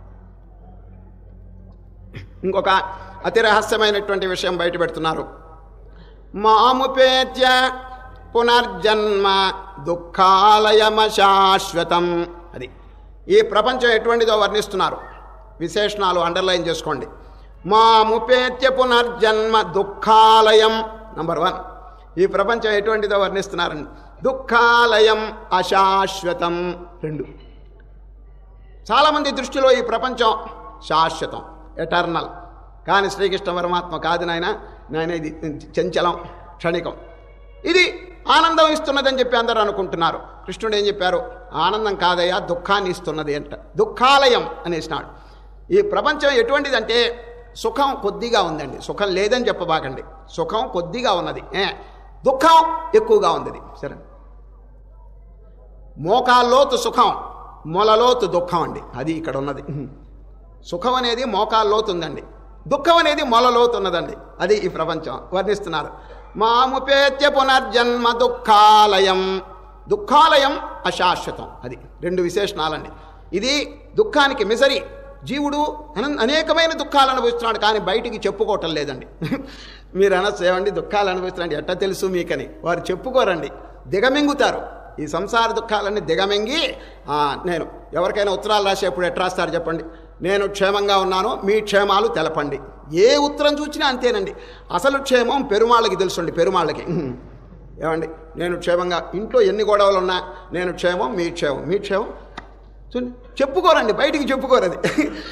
ఇంకొక అతి రహస్యమైనటువంటి విషయం బయట పెడుతున్నారు మాముపేత్య పునర్జన్మ దుఃఖాలయమ శాశ్వతం అది ఈ ప్రపంచం ఎటువంటిదో వర్ణిస్తున్నారు విశేషణాలు అండర్లైన్ చేసుకోండి మాముపేత్య పునర్జన్మ దుఃఖాలయం నంబర్ వన్ ఈ ప్రపంచం ఎటువంటిదో వర్ణిస్తున్నారండి దుఃఖాలయం అశాశ్వతం రెండు చాలామంది దృష్టిలో ఈ ప్రపంచం శాశ్వతం ఎటర్నల్ కానీ శ్రీకృష్ణ పరమాత్మ కాదు నాయన నాయన ఇది చంచలం క్షణికం ఇది ఆనందం ఇస్తున్నదని చెప్పి అందరూ అనుకుంటున్నారు కృష్ణుడు ఏం చెప్పారు ఆనందం కాదయ్యా దుఃఖాన్ని ఇస్తున్నది అంట దుఃఖాలయం అనేసినాడు ఈ ప్రపంచం ఎటువంటిదంటే సుఖం కొద్దిగా ఉందండి సుఖం లేదని చెప్పబాకండి సుఖం కొద్దిగా ఉన్నది ఏ దుఃఖం ఎక్కువగా ఉంది ఇది. సరే మోకాల్లోతు సుఖం మొలలోతు దుఃఖం అండి అది ఇక్కడ ఉన్నది సుఖం అనేది మోకాల్లోతు ఉందండి దుఃఖం అనేది మొలలోతు ఉన్నదండి అది ఈ ప్రపంచం వర్ణిస్తున్నారు మాముపేత్య పునర్జన్మ దుఃఖాలయం దుఃఖాలయం అశాశ్వతం అది రెండు విశేషణాలండి ఇది దుఃఖానికి మిసరి జీవుడు అన- అనేకమైన దుఃఖాలు అనుభవిస్తున్నాడు కానీ బయటికి చెప్పుకోవటం లేదండి మీరు అనొచ్చు ఏమండి దుఃఖాలు అనుభవిస్తున్నాడు ఎట్ట తెలుసు మీకని వారు చెప్పుకోరండి దిగమింగుతారు ఈ సంసార దుఃఖాలన్నీ దిగమింగి ఆ, నేను ఎవరికైనా ఉత్తరాలు రాసేప్పుడు ఎట్లా రాస్తారు చెప్పండి నేను క్షేమంగా ఉన్నాను మీ క్షేమాలు తెలపండి ఏ ఉత్తరం చూసినా అంతేనండి అసలు క్షేమం పెరుమాళ్ళకి తెలుసండి పెరుమాళ్ళకి ఏమండి నేను క్షేమంగా ఇంట్లో ఎన్ని గొడవలు ఉన్నా నేను క్షేమం మీ క్షేమం మీ క్షేమం చూడండి చెప్పుకోరండి బయటికి చెప్పుకోరు అది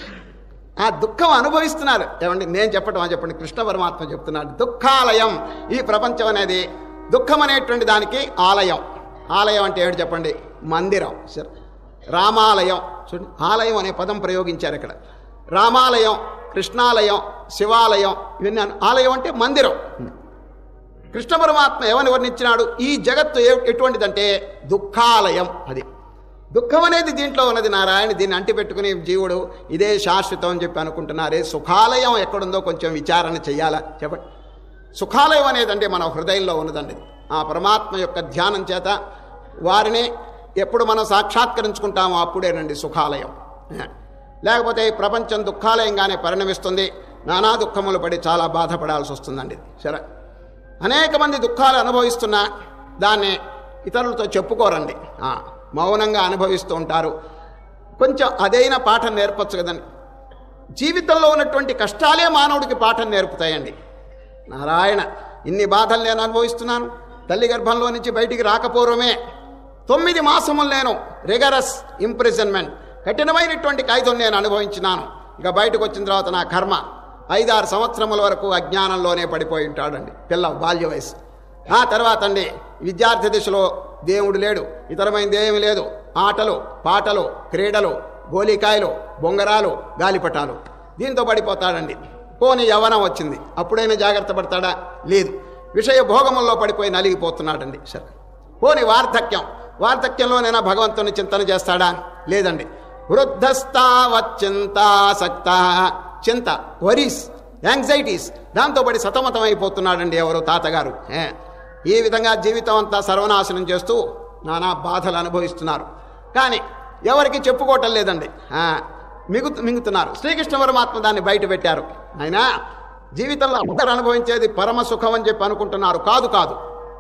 ఆ దుఃఖం అనుభవిస్తున్నారు ఏమండి నేను చెప్పటం అని చెప్పండి కృష్ణ పరమాత్మ చెప్తున్నాడు దుఃఖాలయం ఈ ప్రపంచం అనేది దుఃఖం అనేటువంటి దానికి ఆలయం ఆలయం అంటే ఏమిటి చెప్పండి మందిరం సరే రామాలయం చూడండి ఆలయం అనే పదం ప్రయోగించారు ఇక్కడ రామాలయం కృష్ణాలయం శివాలయం ఇవన్నీ అను- ఆలయం అంటే మందిరం కృష్ణ పరమాత్మ ఏమని వర్ణించినాడు ఈ జగత్తు ఏ- ఎటువంటిదంటే దుఃఖాలయం అది దుఃఖం అనేది దీంట్లో ఉన్నది నారాయణ దీన్ని అంటిపెట్టుకుని జీవుడు ఇదే శాశ్వతం అని చెప్పి అనుకుంటున్నారే సుఖాలయం ఎక్కడుందో కొంచెం విచారణ చెయ్యాలా చెప్పండి సుఖాలయం అనేది అంటే మన హృదయంలో ఉన్నదండి ఆ పరమాత్మ యొక్క ధ్యానం చేత వారిని ఎప్పుడు మనం సాక్షాత్కరించుకుంటామో అప్పుడేనండి సుఖాలయం ఏ. లేకపోతే ఈ ప్రపంచం దుఃఖాలయంగానే పరిణమిస్తుంది నానా దుఃఖములు పడి చాలా బాధపడాల్సి వస్తుందండి ఇది. సరే అనేక మంది దుఃఖాలు అనుభవిస్తున్నా దాన్ని ఇతరులతో చెప్పుకోరండి ఆ, మౌనంగా అనుభవిస్తూ ఉంటారు కొంచెం అదైన పాఠం నేర్పచ్చు కదండి జీవితంలో ఉన్నటువంటి కష్టాలే మానవుడికి పాఠం నేర్పుతాయండి నారాయణ ఇన్ని బాధలు నేను అనుభవిస్తున్నాను తల్లి గర్భంలో నుంచి బయటికి రాకపోవడమే తొమ్మిది మాసములు నేను రిగరస్ ఇంప్రిజన్మెంట్ కఠినమైనటువంటి ఖైదం నేను అనుభవించినాను ఇక బయటకు వచ్చిన తర్వాత నా కర్మ ఐదారు సంవత్సరముల వరకు అజ్ఞానంలోనే పడిపోయి ఉంటాడండి పిల్ల బాల్య వయసు ఆ తర్వాత అండి విద్యార్థి దశలో దేవుడు లేడు ఇతరమైనది ఏమీ లేదు ఆటలు పాటలు క్రీడలు గోలికాయలు బొంగరాలు గాలిపటాలు దీంతో పడిపోతాడండి పోని యవనం వచ్చింది అప్పుడైనా జాగ్రత్త పడతాడా లేదు విషయ భోగముల్లో పడిపోయి నలిగిపోతున్నాడండి సరే పోని వార్ధక్యం వార్ధక్యంలోనైనా భగవంతుని చింతన చేస్తాడా లేదండి వృద్ధస్థావచ్చింతాసక్త చింత వరీస్ యాంగ్జైటీస్ దాంతో పడి సతమతం అయిపోతున్నాడండి ఎవరు తాతగారు ఏ, ఈ విధంగా జీవితం అంతా సర్వనాశనం చేస్తూ నానా బాధలు అనుభవిస్తున్నారు కానీ ఎవరికి చెప్పుకోవటం లేదండి ఆ, మిగు మింగుతున్నారు శ్రీకృష్ణ పరమాత్మ దాన్ని బయట పెట్టారు అయినా జీవితంలో అందరూ అనుభవించేది పరమ సుఖం అని చెప్పి అనుకుంటున్నారు కాదు కాదు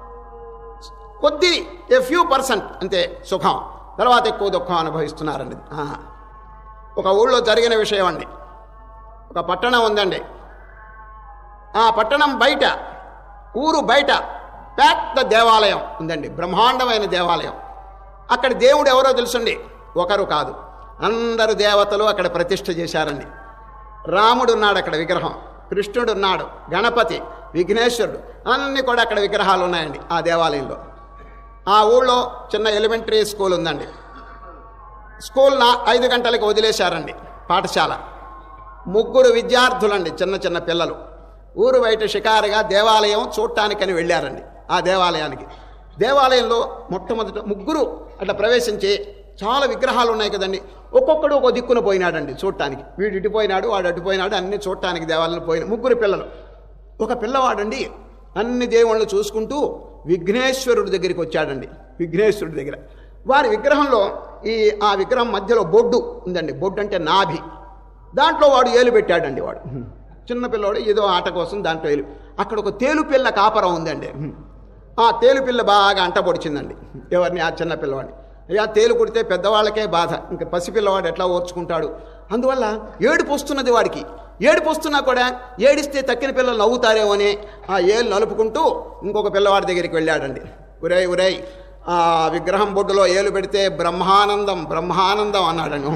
కొద్ది ఏ ఫ్యూ పర్సెంట్ అంతే సుఖం తర్వాత ఎక్కువ దుఃఖం అనుభవిస్తున్నారండి ఆ. ఒక ఊళ్ళో జరిగిన విషయం అండి ఒక పట్టణం ఉందండి ఆ పట్టణం బయట ఊరు బయట పెద్ద దేవాలయం ఉందండి బ్రహ్మాండమైన దేవాలయం అక్కడ దేవుడు ఎవరో తెలుసండి ఒకరు కాదు అందరు దేవతలు అక్కడ ప్రతిష్ఠ చేశారండి రాముడు ఉన్నాడు అక్కడ విగ్రహం కృష్ణుడు ఉన్నాడు గణపతి విఘ్నేశ్వరుడు అన్నీ కూడా అక్కడ విగ్రహాలు ఉన్నాయండి ఆ దేవాలయంలో ఆ ఊళ్ళో చిన్న ఎలిమెంటరీ స్కూల్ ఉందండి స్కూల్ నా ఐదు గంటలకు వదిలేశారండి పాఠశాల ముగ్గురు విద్యార్థులండి చిన్న చిన్న పిల్లలు ఊరు బయట షికారుగా దేవాలయం చూడటానికని వెళ్ళారండి ఆ దేవాలయానికి దేవాలయంలో మొట్టమొదట ముగ్గురు అట్లా ప్రవేశించి చాలా విగ్రహాలు ఉన్నాయి కదండి ఒక్కొక్కడు ఒక దిక్కున పోయినాడండి చూడటానికి వీడు ఇటుపోయినాడు వాడు అటుపోయినాడు అన్ని చూడటానికి దేవాలయం పోయిన ముగ్గురు పిల్లలు ఒక పిల్లవాడండి అన్ని దేవుళ్ళు చూసుకుంటూ విఘ్నేశ్వరుడి దగ్గరికి వచ్చాడండి విఘ్నేశ్వరుడి దగ్గర వారి విగ్రహంలో ఈ ఆ విగ్రహం మధ్యలో బొడ్డు ఉందండి బొడ్డు అంటే నాభి దాంట్లో వాడు ఏలు పెట్టాడండి వాడు చిన్న పిల్లవాడు ఏదో ఆట కోసం దాంట్లో ఏలు అక్కడ ఒక తేలుపిల్ల కాపరం ఉందండి ఆ తేలుపిల్ల బాగా అంట పొడిచిందండి ఎవరిని ఆ చిన్న పిల్లవాడిని అయ్యా తేలు కుడితే పెద్దవాళ్ళకే బాధ ఇంకా పసిపిల్లవాడు ఎట్లా ఓర్చుకుంటాడు అందువల్ల ఏడుపు వస్తున్నది వాడికి ఏడుపు వస్తున్నా కూడా ఏడిస్తే తక్కిన పిల్లలు నవ్వుతారేమో అని ఆ ఏలు నలుపుకుంటూ ఇంకొక పిల్లవాడి దగ్గరికి వెళ్ళాడండి ఉరేయ్ ఉరేయ్ ఆ విగ్రహం బొడ్డులో ఏలు పెడితే బ్రహ్మానందం బ్రహ్మానందం అన్నాడను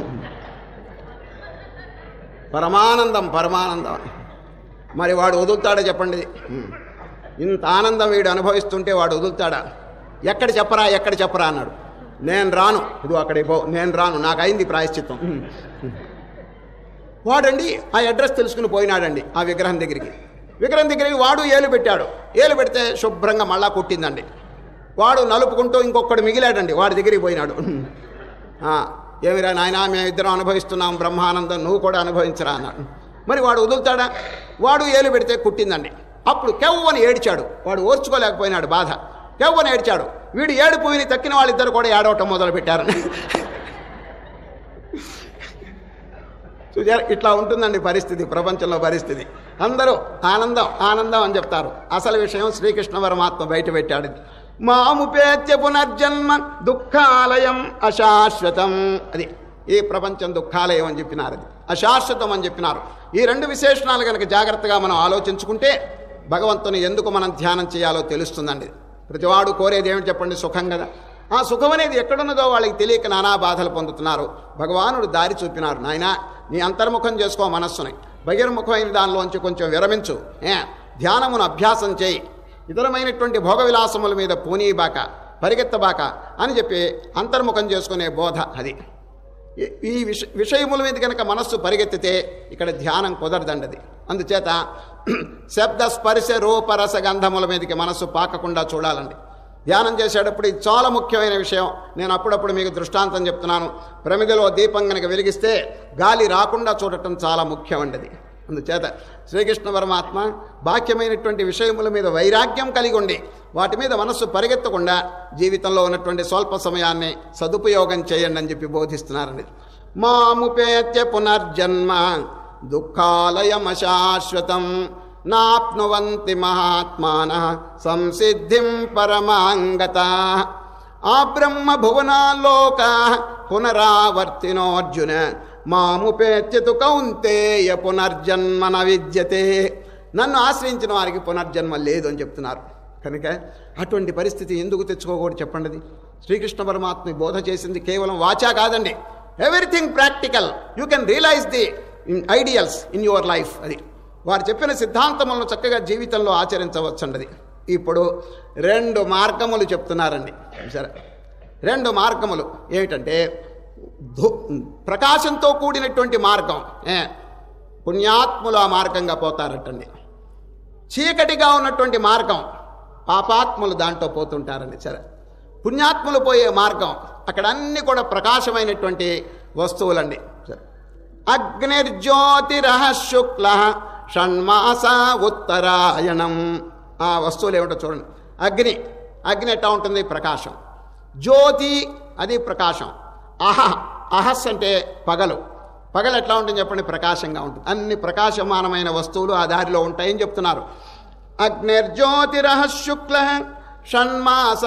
పరమానందం పరమానందం అని. మరి వాడు వదులుతాడా చెప్పండి ఇంత ఆనందం వీడు అనుభవిస్తుంటే వాడు వదులుతాడా ఎక్కడ చెప్పరా ఎక్కడ చెప్పరా అన్నాడు నేను రాను ఇది అక్కడికి పో నేను రాను నాకు అయింది ప్రాయశ్చిత్తం వాడండి ఆ అడ్రస్ తెలుసుకుని పోయినాడండి ఆ విగ్రహం దగ్గరికి విగ్రహం దగ్గరికి వాడు ఏలు పెట్టాడు ఏలు పెడితే శుభ్రంగా మళ్ళా కుట్టిందండి వాడు నలుపుకుంటూ ఇంకొకడు మిగిలాడండి వాడి దగ్గరికి పోయినాడు ఆ, ఏమిరా నాయన మేమిద్దరం అనుభవిస్తున్నాం బ్రహ్మానందం నువ్వు కూడా అనుభవించరా అన్నాడు మరి వాడు వదులుతాడా వాడు ఏలు పెడితే కుట్టిందండి అప్పుడు కెవ్వని ఏడ్చాడు వాడు ఓర్చుకోలేకపోయినాడు బాధ కెవ్వని ఏడ్చాడు వీడు ఏడుపు విని తక్కిన వాళ్ళిద్దరు కూడా ఏడవటం మొదలు పెట్టారని చూసారు ఇట్లా ఉంటుందండి పరిస్థితి ప్రపంచంలో పరిస్థితి అందరూ ఆనందం ఆనందం అని చెప్తారు అసలు విషయం శ్రీకృష్ణ పరమాత్మ బయట పెట్టాడు మాముపేత్య పునర్జన్మ దుఃఖాలయం అశాశ్వతం అది ఈ ప్రపంచం దుఃఖాలయం అని చెప్పినారు అది అశాశ్వతం అని చెప్పినారు ఈ రెండు విశేషణాలు కనుక జాగ్రత్తగా మనం ఆలోచించుకుంటే భగవంతుని ఎందుకు మనం ధ్యానం చేయాలో తెలుస్తుందండి ప్రతివాడు కోరేది ఏమిటి చెప్పండి సుఖం కదా ఆ సుఖం అనేది ఎక్కడున్నదో వాళ్ళకి తెలియక నానా బాధలు పొందుతున్నారు భగవానుడు దారి చూపినారు నాయన నీ అంతర్ముఖం చేసుకో మనస్సుని బహిర్ముఖమైన దానిలోంచి కొంచెం విరమించు ఏ ధ్యానమును అభ్యాసం చేయి ఇతరమైనటువంటి భోగ విలాసముల మీద పూనీబాక పరిగెత్తబాక అని చెప్పి అంతర్ముఖం చేసుకునే బోధ అది ఈ- ఈ విష విషయముల మీద కనుక మనస్సు పరిగెత్తితే ఇక్కడ ధ్యానం కుదరదండి అది అందుచేత శబ్ద స్పర్శ రూప రస గంధముల మీదకి మనస్సు పాకకుండా చూడాలండి ధ్యానం చేసేటప్పుడు ఇది చాలా ముఖ్యమైన విషయం నేను అప్పుడప్పుడు మీకు దృష్టాంతం చెప్తున్నాను ప్రమిదలో దీపం కనుక వెలిగిస్తే గాలి రాకుండా చూడటం చాలా ముఖ్యమండి అది అందుచేత శ్రీకృష్ణ పరమాత్మ బాహ్యమైనటువంటి విషయముల మీద వైరాగ్యం కలిగి ఉండి వాటి మీద మనస్సు పరిగెత్తకుండా జీవితంలో ఉన్నటువంటి స్వల్ప సమయాన్ని సదుపయోగం చేయండి అని చెప్పి బోధిస్తున్నారండి మాముపేత్య పునర్జన్మ దుఃఖాలయమశాశ్వతం నాప్నువంతి మహాత్మాన సంసిద్ధిం పరమాంగత ఆ బ్రహ్మ భువనాలోక పునరావర్తినోర్జున మాముపేత్యతు కౌంతేయ పునర్జన్మ న విద్యతే నన్ను ఆశ్రయించిన వారికి పునర్జన్మ లేదు అని చెప్తున్నారు కనుక అటువంటి పరిస్థితి ఎందుకు తెచ్చుకోకూడదు చెప్పండి అది. శ్రీకృష్ణ పరమాత్మ బోధ చేసింది కేవలం వాచా కాదండి everything practical you can realize the ideals in your life అది వారు చెప్పిన సిద్ధాంతములను చక్కగా జీవితంలో ఆచరించవచ్చండి అది ఇప్పుడు రెండు మార్గములు చెప్తున్నారండి సరే రెండు మార్గములు ఏమిటంటే ధు- ప్రకాశంతో కూడినటువంటి మార్గం ఏ పుణ్యాత్ములు ఆ మార్గంగా పోతారటండి చీకటిగా ఉన్నటువంటి మార్గం పాపాత్ములు దాంట్లో పోతుంటారండి సరే పుణ్యాత్ములు పోయే మార్గం అక్కడ అన్ని కూడా ప్రకాశమైనటువంటి వస్తువులండి సరే అగ్నిర్జ్యోతిరహ శుక్ల షణ్మాస ఉత్తరాయణం ఆ వస్తువులు ఏమిటో చూడండి అగ్ని అగ్ని ఎట్లా ఉంటుంది ప్రకాశం జ్యోతి అది ప్రకాశం అహ అహస్ అంటే పగలు పగలు ఎట్లా ఉంటుంది చెప్పండి ప్రకాశంగా ఉంటుంది అన్ని ప్రకాశమానమైన వస్తువులు ఆ దారిలో ఉంటాయని చెప్తున్నారు అగ్నిర్జ్యోతిరహ శుక్ల షణ్మాస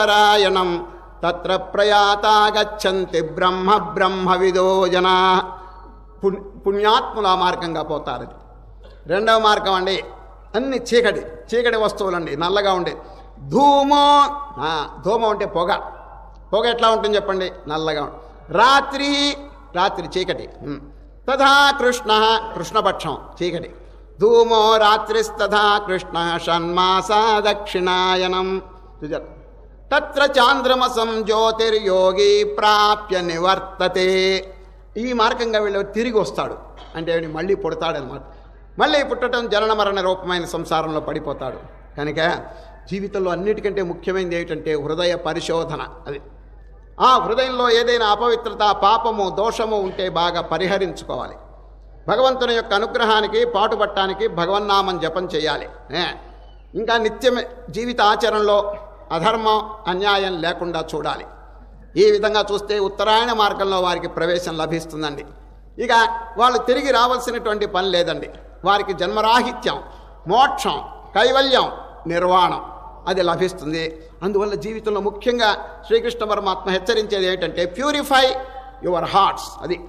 ఉత్తరాయణం తత్ర ప్రయాతా గచ్చంతి బ్రహ్మ బ్రహ్మ విదో జనా పుణ్ పుణ్యాత్ముల మార్గంగా పోతారు అది రెండవ మార్గం అండి అన్ని చీకటి చీకటి వస్తువులండి నల్లగా ఉండే ధూమో ఆ, ధూమం అంటే పొగ పొగ ఎట్లా ఉంటుంది చెప్పండి నల్లగా ఉంటుంది రాత్రి రాత్రి చీకటి ఉమ్. తథా కృష్ణ కృష్ణపక్షం చీకటి ధూమో రాత్రిస్తథా కృష్ణ షణ్మాసా దక్షిణాయనం చూచారు తత్ర చాంద్రమసం జ్యోతిర్యోగి ప్రాప్య నివర్తతే ఈ మార్గంగా వీళ్ళు తిరిగి వస్తాడు అంటే వీడు మళ్ళీ పుడతాడనమాట మళ్ళీ పుట్టడం జనన మరణ రూపమైన సంసారంలో పడిపోతాడు కనుక జీవితంలో అన్నిటికంటే ముఖ్యమైనది ఏమిటంటే హృదయ పరిశోధన అది ఆ హృదయంలో ఏదైనా అపవిత్రత పాపము దోషము ఉంటే బాగా పరిహరించుకోవాలి భగవంతుని యొక్క అనుగ్రహానికి పాటుపట్టడానికి భగవన్నామం జపం చేయాలి ఏ, ఇంకా నిత్యం జీవిత ఆచరణలో అధర్మం అన్యాయం లేకుండా చూడాలి ఈ విధంగా చూస్తే ఉత్తరాయణ మార్గంలో వారికి ప్రవేశం లభిస్తుందండి ఇక వాళ్ళు తిరిగి రావాల్సినటువంటి పని లేదండి వారికి జన్మరాహిత్యం మోక్షం కైవల్యం నిర్వాణం అది లభిస్తుంది అందువల్ల జీవితంలో ముఖ్యంగా శ్రీకృష్ణ పరమాత్మ హెచ్చరించేది ఏంటంటే ప్యూరిఫై యువర్ హార్ట్స్ అది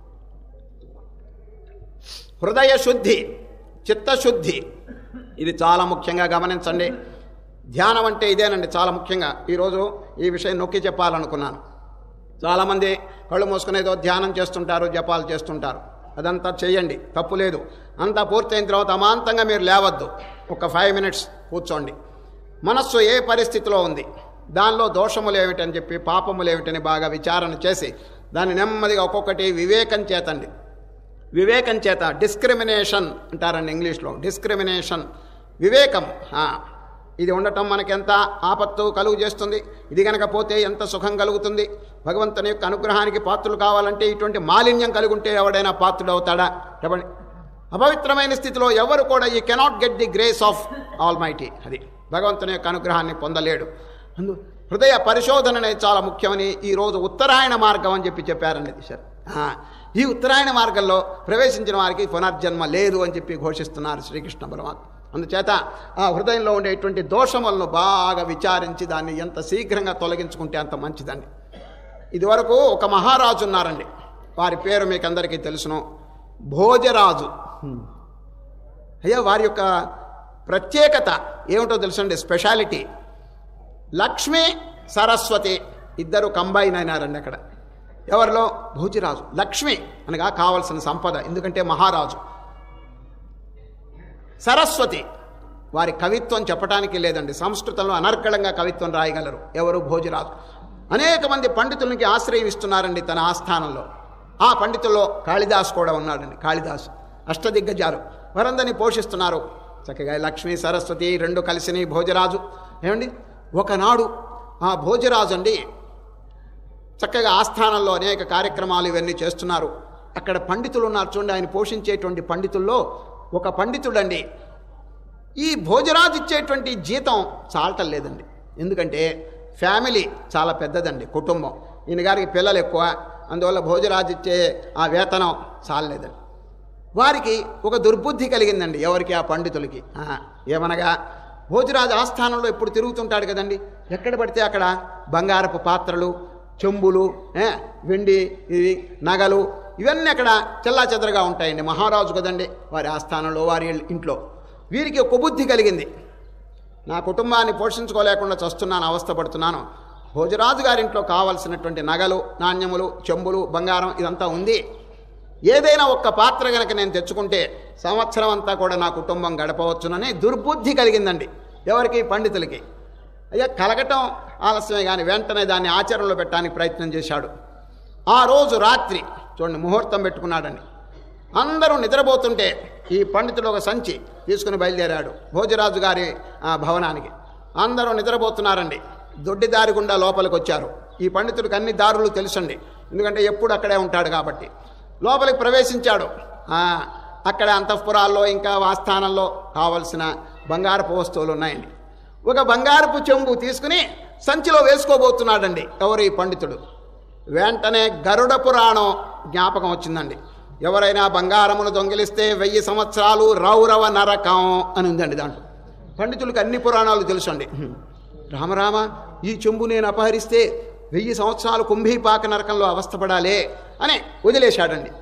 హృదయ శుద్ధి చిత్తశుద్ధి ఇది చాలా ముఖ్యంగా గమనించండి ధ్యానం అంటే ఇదేనండి చాలా ముఖ్యంగా ఈరోజు ఈ విషయం నొక్కి చెప్పాలనుకున్నాను చాలామంది కళ్ళు మూసుకుని ఏదో ధ్యానం చేస్తుంటారు జపాలు చేస్తుంటారు అదంతా చేయండి తప్పు లేదు అంతా పూర్తయిన తర్వాత అమాంతంగా మీరు లేవద్దు ఒక ఫైవ్ మినిట్స్ కూర్చోండి మనస్సు ఏ పరిస్థితిలో ఉంది దానిలో దోషములు ఏమిటని చెప్పి పాపములు ఏమిటని బాగా విచారణ చేసి దాన్ని నెమ్మదిగా ఒక్కొక్కటి వివేకం చేతండి వివేకం చేత డిస్క్రిమినేషన్ అంటారండి ఇంగ్లీష్లో డిస్క్రిమినేషన్ వివేకం ఆ, ఇది ఉండటం మనకెంత ఆపత్తు కలుగు చేస్తుంది ఇది కనుక పోతే ఎంత సుఖం కలుగుతుంది భగవంతుని యొక్క అనుగ్రహానికి పాత్రులు కావాలంటే ఇటువంటి మాలిన్యం కలిగి ఉంటే ఎవడైనా పాత్రుడు అవుతాడా చెప్పండి అపవిత్రమైన స్థితిలో ఎవరు కూడా ఈ cannot get the grace of almighty అది భగవంతుని యొక్క అనుగ్రహాన్ని పొందలేడు అందు హృదయ పరిశోధన అనేది చాలా ముఖ్యమని ఈరోజు ఉత్తరాయణ మార్గం అని చెప్పి చెప్పారండి ఇది సార్ ఆ, ఈ ఉత్తరాయణ మార్గంలో ప్రవేశించిన వారికి పునర్జన్మ లేదు అని చెప్పి ఘోషిస్తున్నారు శ్రీకృష్ణ పరమాత్మ అందుచేత ఆ హృదయంలో ఉండేటువంటి దోషములను బాగా విచారించి దాన్ని ఎంత శీఘ్రంగా తొలగించుకుంటే అంత మంచిదండి ఇదివరకు ఒక మహారాజు ఉన్నారండి వారి పేరు మీకు అందరికీ తెలుసును భోజరాజు అయ్యా వారి యొక్క ప్రత్యేకత ఏమిటో తెలుసండి స్పెషాలిటీ లక్ష్మి సరస్వతి ఇద్దరు కంబైన్ అయినారండి అక్కడ ఎవరిలో భోజిరాజు లక్ష్మి అనగా కావలసిన సంపద ఎందుకంటే మహారాజు సరస్వతి వారి కవిత్వం చెప్పడానికి లేదండి సంస్కృతంలో అనర్గళంగా కవిత్వం రాయగలరు ఎవరు భోజిరాజు అనేక మంది పండితులకి ఆశ్రయిస్తున్నారండి తన ఆస్థానంలో ఆ పండితుల్లో కాళిదాస్ కూడా ఉన్నాడండి కాళిదాస్ అష్టదిగ్గజాలు వారందరినీ పోషిస్తున్నారు చక్కగా లక్ష్మీ సరస్వతి రెండు కలిసిని భోజరాజు ఏమండి ఒకనాడు ఆ భోజరాజు అండి చక్కగా ఆస్థానంలో అనేక కార్యక్రమాలు ఇవన్నీ చేస్తున్నారు అక్కడ పండితులు ఉన్నారు చూడండి ఆయన పోషించేటువంటి పండితుల్లో ఒక పండితుడండి ఈ భోజరాజు ఇచ్చేటువంటి జీతం చాలటం లేదండి ఎందుకంటే ఫ్యామిలీ చాలా పెద్దదండి కుటుంబం ఈయన గారికి పిల్లలు ఎక్కువ అందువల్ల భోజరాజు ఇచ్చే ఆ వేతనం చాలలేదండి వారికి ఒక దుర్బుద్ధి కలిగిందండి ఎవరికి ఆ పండితులకి ఆ, ఏమనగా భోజరాజు ఆస్థానంలో ఎప్పుడు తిరుగుతుంటాడు కదండి ఎక్కడ పడితే అక్కడ బంగారపు పాత్రలు చెంబులు ఏ, వెండి ఇవి నగలు ఇవన్నీ అక్కడ చెల్లా చెదరగా ఉంటాయండి మహారాజు కదండి వారి ఆస్థానంలో వారి ఇంట్లో వీరికి ఒక బుద్ధి కలిగింది నా కుటుంబాన్ని పోషించుకోలేకుండా చస్తున్నాను అవస్థపడుతున్నాను భోజరాజు గారింట్లో కావలసినటువంటి నగలు నాణ్యములు చెంబులు బంగారం ఇదంతా ఉంది ఏదైనా ఒక్క పాత్ర గనక నేను తెచ్చుకుంటే సంవత్సరం అంతా కూడా నా కుటుంబం గడపవచ్చునని దుర్బుద్ధి కలిగిందండి ఎవరికి పండితులకి అయ్యా కలగటం ఆలస్యమే కానీ వెంటనే దాన్ని ఆచరణలో పెట్టడానికి ప్రయత్నం చేశాడు ఆ రోజు రాత్రి చూడండి ముహూర్తం పెట్టుకున్నాడండి అందరూ నిద్రపోతుంటే ఈ పండితుడు ఒక సంచి తీసుకుని బయలుదేరాడు భోజరాజు గారి ఆ, భవనానికి అందరూ నిద్రపోతున్నారండి దొడ్డి దారి గుండా లోపలికి వచ్చారు ఈ పండితుడికి అన్ని దారులు తెలుసండి ఎందుకంటే ఎప్పుడు అక్కడే ఉంటాడు కాబట్టి లోపలికి ప్రవేశించాడు ఆ, అక్కడ అంతఃపురాల్లో ఇంకా ఆస్థానంలో కావలసిన బంగారపు వస్తువులు ఉన్నాయండి ఒక బంగారపు చెంబు తీసుకుని సంచిలో వేసుకోబోతున్నాడండి ఎవరు ఈ పండితుడు వెంటనే గరుడ పురాణం జ్ఞాపకం వచ్చిందండి ఎవరైనా బంగారమును దొంగిలిస్తే వెయ్యి సంవత్సరాలు రౌరవ నరకం అని ఉందండి దాంట్లో పండితులకు అన్ని పురాణాలు తెలుసండి రామరామ ఈ చెంబు నేను అపహరిస్తే వెయ్యి సంవత్సరాలు కుంభీపాక నరకంలో అవస్థపడాలే అని వదిలేశాడండి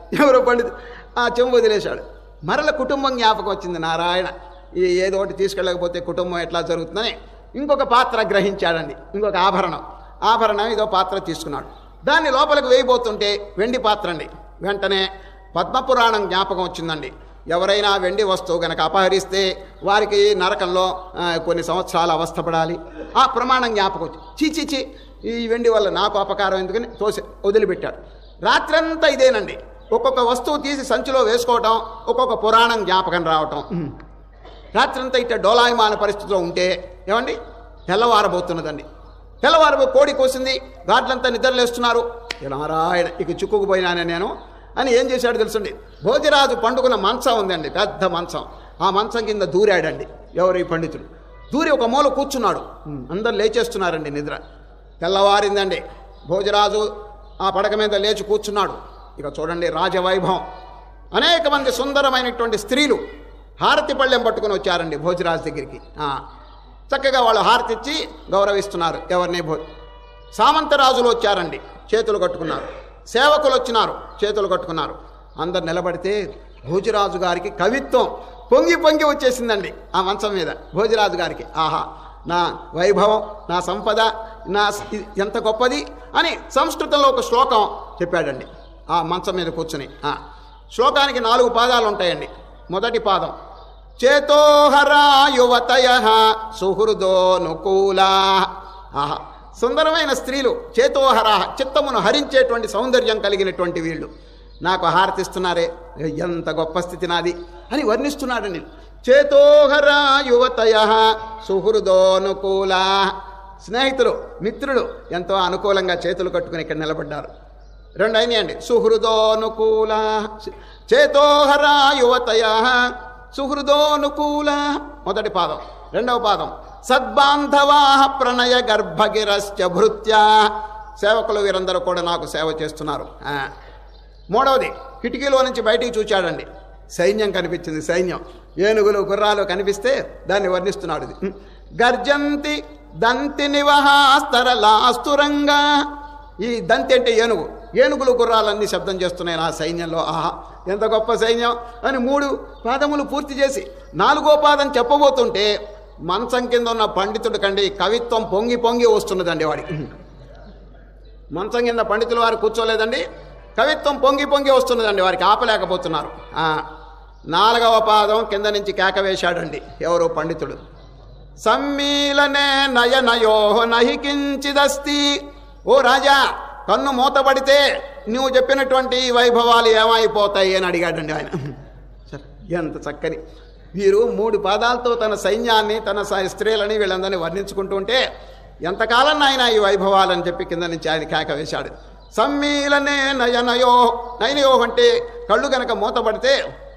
ఎవరో పండితు ఆ చెంబు వదిలేశాడు మరల కుటుంబం జ్ఞాపకం వచ్చింది నారాయణ ఈ ఏదో ఒకటి తీసుకెళ్ళకపోతే కుటుంబం ఎట్లా జరుగుతుందని ఇంకొక పాత్ర గ్రహించాడండి ఇంకొక ఆభరణం ఆభరణం ఇదో పాత్ర తీసుకున్నాడు దాన్ని లోపలికి వేయబోతుంటే వెండి పాత్ర అండి వెంటనే పద్మపురాణం జ్ఞాపకం వచ్చిందండి ఎవరైనా వెండి వస్తువు గనక అపహరిస్తే వారికి నరకంలో ఆ, కొన్ని సంవత్సరాలు అవస్థపడాలి ఆ ప్రమాణం జ్ఞాపకం వచ్చి చీ చీ చీ ఈ వెండి వల్ల నాకు అపకారం ఎందుకని తోసి వదిలిపెట్టాడు రాత్రంతా ఇదేనండి ఒక్కొక్క వస్తువు తీసి సంచిలో వేసుకోవటం ఒక్కొక్క పురాణం జ్ఞాపకం రావటం రాత్రంతా ఇట్ట డోలాయమాన పరిస్థితిలో ఉంటే ఏమండి తెల్లవారబోతున్నదండి తెల్లవారు కోడి కోసింది గాడ్లంతా నిద్రలేస్తున్నారు ఇక నారాయణ ఇక చిక్కుకుపోయినానే నేను అని ఏం చేశాడు తెలుసండి భోజరాజు పండుకున్న మంచం ఉందండి పెద్ద మంచం ఆ మంచం కింద దూరాడండి ఎవరు ఈ పండితుడు దూరి ఒక మూల కూర్చున్నాడు అందరు లేచేస్తున్నారండి నిద్ర తెల్లవారిందండి భోజరాజు ఆ పడక మీద లేచి కూర్చున్నాడు ఇక చూడండి రాజవైభవం అనేక మంది సుందరమైనటువంటి స్త్రీలు హారతి పళ్ళెం పట్టుకొని వచ్చారండి భోజరాజు దగ్గరికి ఆ, చక్కగా వాళ్ళు హారతి ఇచ్చి గౌరవిస్తున్నారు ఎవరిని భో సామంతరాజులు వచ్చారండి చేతులు కట్టుకున్నారు సేవకులు వచ్చినారు చేతులు కట్టుకున్నారు అందరు నిలబడితే భోజరాజు గారికి కవిత్వం పొంగి పొంగి వచ్చేసిందండి ఆ మంచం మీద భోజరాజు గారికి ఆహా నా వైభవం నా సంపద నా స్- ఇది ఎంత గొప్పది అని సంస్కృతంలో ఒక శ్లోకం చెప్పాడండి ఆ మంచం మీద కూర్చుని ఆ, శ్లోకానికి నాలుగు పాదాలు ఉంటాయండి మొదటి పాదం చేతోహరా యువతయ సుహృదోనుకూలా ఆహా సుందరమైన స్త్రీలు చేతోహరా చిత్తమును హరించేటువంటి సౌందర్యం కలిగినటువంటి వీళ్ళు నాకు హారతిస్తున్నారే ఎంత గొప్ప స్థితి నాది అని వర్ణిస్తున్నాడండి చేతోహరా యువతయ సుహృదోనుకూలా స్నేహితులు మిత్రులు ఎంతో అనుకూలంగా చేతులు కట్టుకుని ఇక్కడ నిలబడ్డారు రెండు అయినాయండి సుహృదోనుకూల చేతోహరా యువతయ సుహృదోనుకూల మొదటి పాదం రెండవ పాదం సద్బాంధవా ప్రణయ గర్భగిరశ్చ భృత్యా సేవకులు వీరందరూ కూడా నాకు సేవ చేస్తున్నారు ఆ. మూడవది కిటికీలో నుంచి బయటికి చూచాడండి సైన్యం కనిపించింది సైన్యం ఏనుగులు గుర్రాలు కనిపిస్తే దాన్ని వర్ణిస్తున్నాడు ఇది ఉం. గర్జంతి దంతి నివహాస్తరలాస్తురంగా ఈ దంతి అంటే ఏనుగు ఏనుగులు గుర్రాలన్నీ శబ్దం చేస్తున్నాయి నా సైన్యంలో ఆహా ఎంత గొప్ప సైన్యం అని మూడు పాదములు పూర్తి చేసి నాలుగో పాదం చెప్పబోతుంటే మంచం కింద ఉన్న పండితుడు కండి కవిత్వం పొంగి పొంగి వస్తున్నదండి వాడికి మంచం కింద పండితులు వారు కూర్చోలేదండి కవిత్వం పొంగి పొంగి వస్తున్నదండి వారికి ఆపలేకపోతున్నారు ఆ, నాలుగవ పాదం కింద నుంచి కేక వేశాడండి ఎవరు పండితుడు సమ్మీలనే నయనయో నహి కించిదస్తి ఓ రాజా కన్ను మూతపడితే నువ్వు చెప్పినటువంటి ఈ వైభవాలు ఏమైపోతాయి అని అడిగాడండి ఆయన సరే ఎంత చక్కని వీరు మూడు పాదాలతో తన సైన్యాన్ని తన స- స్త్రీలని వీళ్ళందరినీ వర్ణించుకుంటూ ఉంటే ఎంతకాలం ఆయన ఈ వైభవాలని చెప్పి కింద నుంచి ఆయన కేక వేశాడు సమ్మీలనే నయనయో నయనయో అంటే కళ్ళు గనక మూతపడితే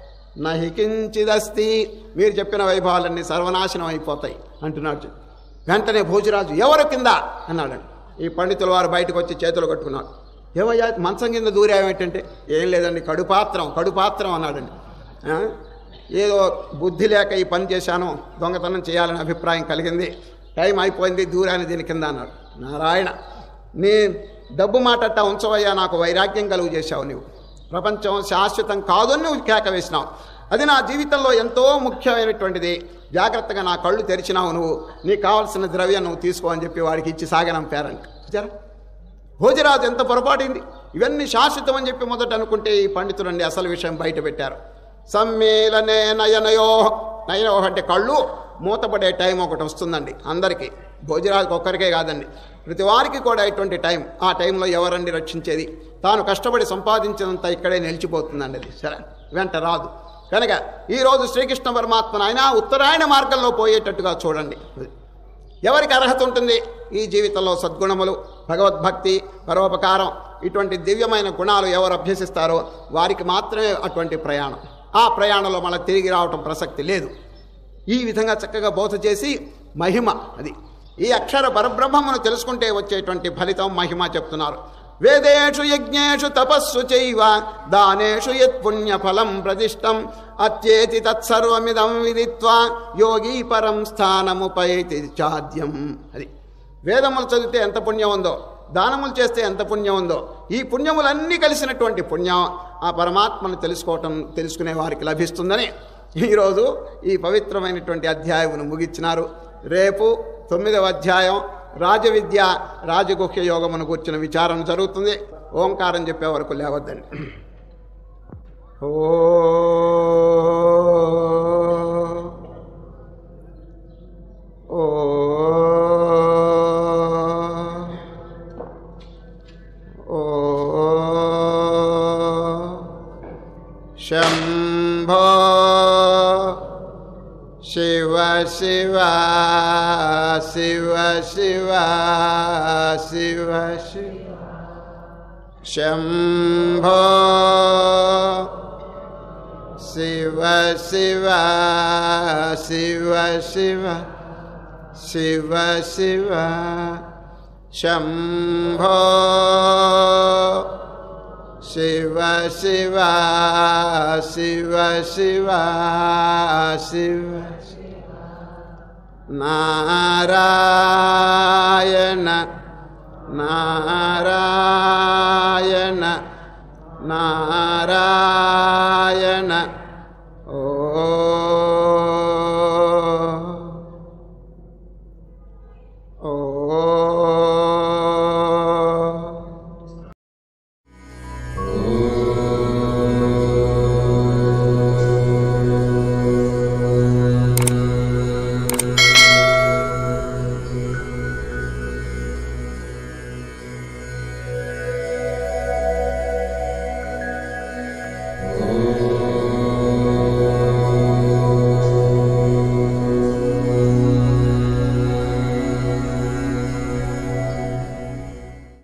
నహికించిదస్తి మీరు చెప్పిన వైభవాలన్నీ సర్వనాశనం అయిపోతాయి అంటున్నాడు వెంటనే భోజరాజు ఎవరు కింద అన్నాడండి ఈ పండితుల వారు బయటకు వచ్చి చేతులు కట్టుకున్నాడు ఏవయ్యా మంచం కింద దూరావేంటంటే ఏం లేదండి కడుపాత్రం కడుపాత్రం అన్నాడండి ఆ? ఏదో బుద్ధి లేక ఈ పని చేశాను దొంగతనం చేయాలని అభిప్రాయం కలిగింది టైం అయిపోయింది దూరాన్ని దీని కింద అన్నాడు నారాయణ నీ డబ్బు మాటట్ట ఉంచవయ్యా నాకు వైరాగ్యం కలుగు చేశావు నువ్వు ప్రపంచం శాశ్వతం కాదని నువ్వు కేక వేసినావు అది నా జీవితంలో ఎంతో ముఖ్యమైనటువంటిది జాగ్రత్తగా నా కళ్ళు తెరిచినావు నువ్వు నీకు కావలసిన ద్రవ్యం నువ్వు తీసుకో అని చెప్పి వాడికి ఇచ్చి సాగనంపారంట చూచారా భోజరాజు ఎంత పొరపాటింది ఇవన్నీ శాశ్వతం అని చెప్పి మొదట అనుకుంటే ఈ పండితులండి అసలు విషయం బయట పెట్టారు సమ్మేళనే నయనయో నయనయో అంటే కళ్ళు మూతపడే టైం ఒకటి వస్తుందండి అందరికీ భోజరాజుకి ఒక్కరికే కాదండి ప్రతి వారికి కూడా ఇటువంటి టైం ఆ టైంలో ఎవరండి రక్షించేది తాను కష్టపడి సంపాదించినంత ఇక్కడే నిలిచిపోతుందండి అది సరే వెంట రాదు కనుక ఈరోజు శ్రీకృష్ణ పరమాత్మను ఆయన ఉత్తరాయణ మార్గంలో పోయేటట్టుగా చూడండి ఎవరికి అర్హత ఉంటుంది ఈ జీవితంలో సద్గుణములు భగవద్భక్తి పరోపకారం ఇటువంటి దివ్యమైన గుణాలు ఎవరు అభ్యసిస్తారో వారికి మాత్రమే అటువంటి ప్రయాణం ఆ ప్రయాణంలో మళ్ళీ తిరిగి రావటం ప్రసక్తి లేదు ఈ విధంగా చక్కగా బోధ చేసి మహిమ అది ఈ అక్షర పరబ్రహ్మమును తెలుసుకుంటే వచ్చేటువంటి ఫలితం మహిమ చెప్తున్నారు వేదేషు యజ్ఞేషు తపస్సు చైవ దానేషు యత్ పుణ్యఫలం ప్రదిష్టం అత్యేతి తత్సర్వమిదం విదిత్వా యోగి పరం స్థానముపైతి చాద్యం అది వేదములు చదివితే ఎంత పుణ్యం ఉందో దానములు చేస్తే ఎంత పుణ్యం ఉందో ఈ పుణ్యములన్నీ కలిసినటువంటి పుణ్యం ఆ పరమాత్మను తెలుసుకోవటం తెలుసుకునే వారికి లభిస్తుందని ఈరోజు ఈ పవిత్రమైనటువంటి అధ్యాయమును ముగించినారు రేపు తొమ్మిదవ అధ్యాయం రాజవిద్య రాజగుహ్య యోగమును కూర్చున్న విచారణ జరుగుతుంది ఓంకారం చెప్పే వరకు లేవద్దండి ఓ ఓ ఓ శంభో శివ శివ శివ శివ శివ శివ శంభో శివ శివ శివ శివ శివ శివ శంభో శివ శివ శివ శివ శివ నారాయణ నారాయణ నారాయణ